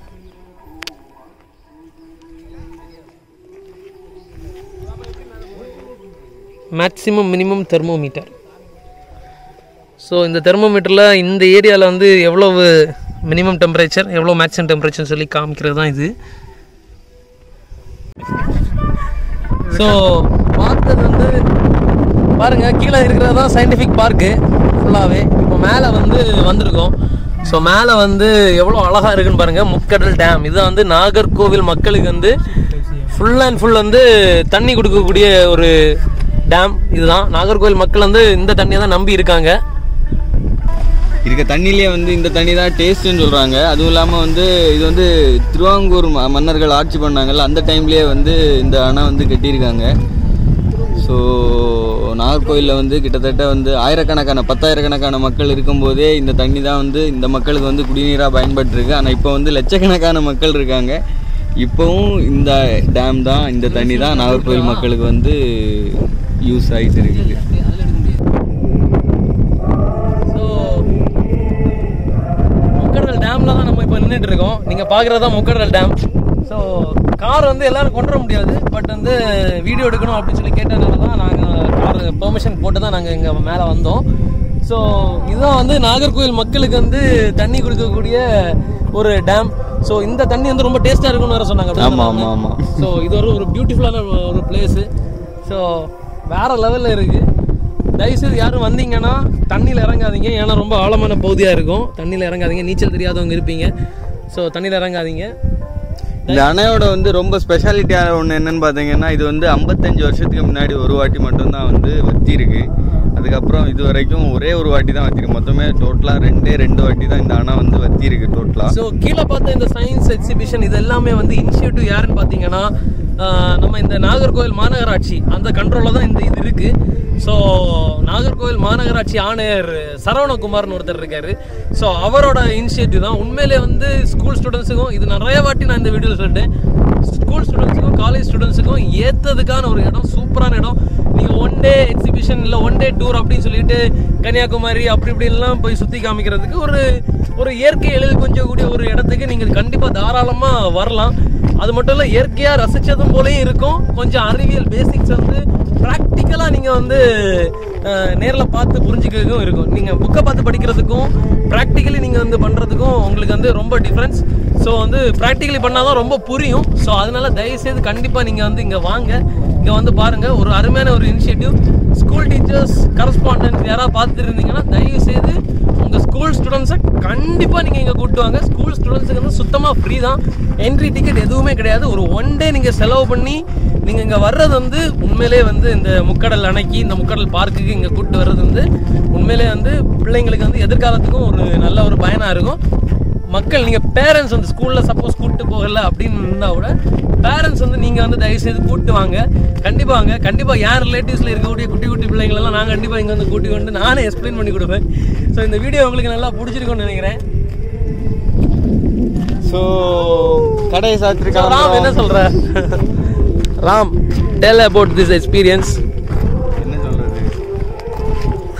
மேக்ஸிமம் மினிமம் தெர்மோமீட்டர் ஸோ இந்த தெர்மோமீட்டரில் இந்த ஏரியாவில் வந்து எவ்வளவு மினிமம் டெம்பரேச்சர் எவ்வளோ மேக்ஸிமம் டெம்பரேச்சர்னு சொல்லி காமிக்கிறது தான் இது ஸோ பார்த்தது வந்து பாருங்க கீழே இருக்கிறது தான் சயின்டிஃபிக் பார்க்கு ஃபுல்லாகவே இப்போ மேலே வந்து வந்திருக்கோம் ஸோ மேலே வந்து எவ்வளோ அழகாக இருக்குன்னு பாருங்க முக்கடல் டேம் இது வந்து நாகர்கோவில் மக்களுக்கு வந்து ஃபுல் அண்ட் ஃபுல் வந்து தண்ணி கொடுக்கக்கூடிய ஒரு டேம் இதுதான் நாகர்கோவில் மக்கள் வந்து இந்த தண்ணியை தான் நம்பி இருக்காங்க இருக்க தண்ணியிலே வந்து இந்த தண்ணி தான் டேஸ்ட்னு சொல்கிறாங்க அதுவும் இல்லாமல் வந்து இது வந்து திருவாங்கூர் ம- மன்னர்கள் ஆட்சி பண்ணாங்கல்ல அந்த டைம்லேயே வந்து இந்த அணை வந்து கட்டியிருக்காங்க ஸோ நாகர்கோயிலில் வந்து கிட்டத்தட்ட வந்து ஆயிரக்கணக்கான பத்தாயிரக்கணக்கான மக்கள் இருக்கும்போதே இந்த தண்ணி தான் வந்து இந்த மக்களுக்கு வந்து குடிநீராக பயன்பட்டுருக்கு ஆனால் இப்போ வந்து லட்சக்கணக்கான மக்கள் இருக்காங்க இப்போவும் இந்த டேம் தான் இந்த தண்ணி தான் நாகர்கோவில் மக்களுக்கு வந்து யூஸ் ஆகிட்டு இருக்குது ஸோ முக்கடல் டேமில் தான் நம்ம இப்போ நின்றுட்டு இருக்கோம் நீங்கள் பார்க்குறது தான் முக்கடல் டேம் ஸோ கார் வந்து எல்லாரும் கொண்டு வர முடியாது பட் வந்து வீடியோ எடுக்கணும் அப்படின்னு சொல்லி கேட்டதுனால தான் நாங்கள் கார் பெர்மிஷன் போட்டு தான் நாங்கள் இங்கே மேலே வந்தோம் ஸோ இதுதான் வந்து நாகர்கோவில் மக்களுக்கு வந்து தண்ணி கொடுக்கக்கூடிய ஒரு டேம் ஸோ இந்த தண்ணி வந்து ரொம்ப டேஸ்ட்டாக இருக்கும்னு வேறு சொன்னாங்க ஆமா, ஆமா, ஆமா. ஸோ இது ஒரு ஒரு பியூட்டிஃபுல்லான ஒரு பிளேஸு ஸோ வேற லெவலில் இருக்குது தயவுசெய்து யாரும் வந்தீங்கன்னா தண்ணியில் இறங்காதீங்க ஏன்னா ரொம்ப ஆழமான பகுதியாக இருக்கும் தண்ணியில் இறங்காதீங்க நீச்சல் தெரியாதவங்க இருப்பீங்க ஸோ தண்ணியில் இறங்காதீங்க இந்த அணையோட வந்து ரொம்ப ஸ்பெஷாலிட்டியான ஒன்று என்னன்னு பார்த்தீங்கன்னா இது வந்து ஐம்பத்தஞ்சு வருஷத்துக்கு முன்னாடி ஒரு வாட்டி மட்டும்தான் வந்து வத்தி இருக்கு அதுக்கப்புறம் இது வரைக்கும் ஒரே ஒரு வாட்டி தான் வத்திருக்கு மொத்தமே டோட்டலாக ரெண்டே ரெண்டு வாட்டி தான் இந்த அணை வந்து வத்தி இருக்கு டோட்டலாக ஸோ கீழே பார்த்த இந்த சயின்ஸ் எக்ஸிபிஷன் இது எல்லாமே வந்து இனிஷியேட்டிவ் யாருன்னு பார்த்தீங்கன்னா ஆஹ், நம்ம இந்த நாகர்கோவில் மாநகராட்சி அந்த கண்ட்ரோலில் தான் இந்த இது இருக்கு ஸோ நாகர்கோவில் மாநகராட்சி ஆணையர் சரவணகுமார்னு ஒருத்தர் இருக்காரு ஸோ அவரோட இனிஷியேட்டிவ் தான் உண்மையிலே வந்து ஸ்கூல் ஸ்டூடெண்ட்ஸுக்கும் இது நிறைய வாட்டி நான் இந்த வீடியோவில் சொல்லிட்டேன் ஸ்கூல் ஸ்டூடெண்ட்ஸுக்கும் காலேஜ் ஸ்டூடெண்ட்ஸுக்கும் ஏற்றதுக்கான ஒரு இடம் சூப்பரான இடம் நீங்கள் ஒன் டே எக்ஸிபிஷன் இல்லை ஒன் டே டூர் அப்படின்னு சொல்லிட்டு கன்னியாகுமரி அப்படி இப்படிலாம் போய் சுற்றி காமிக்கிறதுக்கு ஒரு ஒரு இயற்கை எழில் கொஞ்சம் கூடிய ஒரு இடத்துக்கு நீங்கள் கண்டிப்பாக தாராளமாக வரலாம் அது மட்டும் இல்லை இயற்கையாக ரசித்ததும் போலயும் இருக்கும் கொஞ்சம் அறிவியல் பேசிக்ஸ் வந்து ப்ராக்டிக்கலாக நீங்கள் வந்து நேரில் பார்த்து புரிஞ்சுக்கிறதுக்கும் இருக்கும் நீங்கள் புக்கை பார்த்து படிக்கிறதுக்கும் ப்ராக்டிக்கலி நீங்கள் வந்து பண்ணுறதுக்கும் உங்களுக்கு வந்து ரொம்ப டிஃப்ரென்ஸ் ஸோ வந்து ப்ராக்டிக்கலி பண்ணால் தான் ரொம்ப புரியும் ஸோ அதனால தயவுசெய்து கண்டிப்பாக நீங்கள் வந்து இங்கே வாங்க இங்கே வந்து பாருங்கள் ஒரு அருமையான ஒரு இனிஷியேட்டிவ் ஸ்கூல் டீச்சர்ஸ் கரஸ்பாண்டன்ஸ் யாராவது பார்த்துட்டு இருந்தீங்கன்னா தயவுசெய்து உங்கள் ஸ்கூல் ஸ்டூடெண்ட்ஸை கண்டிப்பாக நீங்கள் இங்கே கூட்டு வாங்க ஸ்கூல் ஸ்டூடெண்ட்ஸுக்கு வந்து சுத்தமாக ஃப்ரீ தான் என்ட்ரி டிக்கெட் எதுவுமே கிடையாது ஒரு ஒன் டே நீங்கள் செலவு பண்ணி நீங்கள் இங்கே வர்றது வந்து உண்மையிலே வந்து இந்த முக்கடல் அணைக்கு இந்த முக்கடல் பார்க்குக்கு இங்கே கூப்பிட்டு வர்றது வந்து உண்மையிலே வந்து பிள்ளைங்களுக்கு வந்து எதிர்காலத்துக்கும் ஒரு நல்ல ஒரு பயனாக இருக்கும் மக்கள் நீங்கள் பேரண்ட்ஸ் வந்து ஸ்கூலில் சப்போஸ் கூப்பிட்டு போகல அப்படின்னு இருந்தால் கூட பேரண்ட்ஸ் வந்து நீங்கள் வந்து தயவுசெய்து கூப்பிட்டு வாங்க கண்டிப்பாக வாங்க கண்டிப்பாக யார் ரிலேட்டிவ்ஸில் இருக்கக்கூடிய குட்டி குட்டி பிள்ளைங்களெல்லாம் நான் கண்டிப்பாக இங்கே வந்து கூட்டி கொண்டு நானே எக்ஸ்பிளைன் பண்ணி கொடுப்பேன் ஸோ இந்த வீடியோ உங்களுக்கு நல்லா பிடிச்சிருக்கும்னு நினைக்கிறேன் ஸோ கடையை So, ராம் என்ன சாத்திருக்காங்க சொல்ற Ram tell about this experience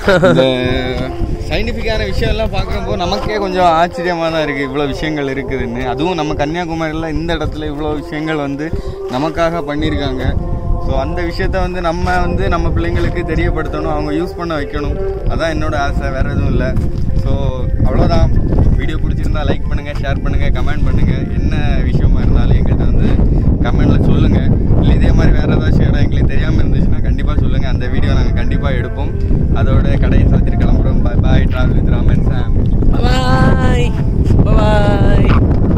இந்த சயின்டிஃபிக்கான விஷயம் எல்லாம் பார்க்குறப்போ நமக்கே கொஞ்சம் ஆச்சரியமாக தான் இருக்குது இவ்வளோ விஷயங்கள் இருக்குதுன்னு அதுவும் நம்ம கன்னியாகுமரியில் இந்த இடத்துல இவ்வளோ விஷயங்கள் வந்து நமக்காக பண்ணியிருக்காங்க ஸோ அந்த விஷயத்த வந்து நம்ம வந்து நம்ம பிள்ளைங்களுக்கு தெரியப்படுத்தணும் அவங்க யூஸ் பண்ண வைக்கணும் அதான் என்னோட ஆசை வேறு எதுவும் இல்லை ஸோ அவ்வளோதான் வீடியோ பிடிச்சிருந்தா லைக் பண்ணுங்கள் ஷேர் பண்ணுங்கள் கமெண்ட் பண்ணுங்கள் என்ன விஷயமா இருந்தாலும் எங்கள்கிட்ட வந்து கமெண்ட்டில் சொல்லுங்கள் இல்லை இதே மாதிரி வேறு ஏதாச்சும் இடம் எங்களுக்கு தெரியாமல் இருந்துச்சுன்னா கண்டிப்பாக சொல்லுங்கள் அந்த வீடியோ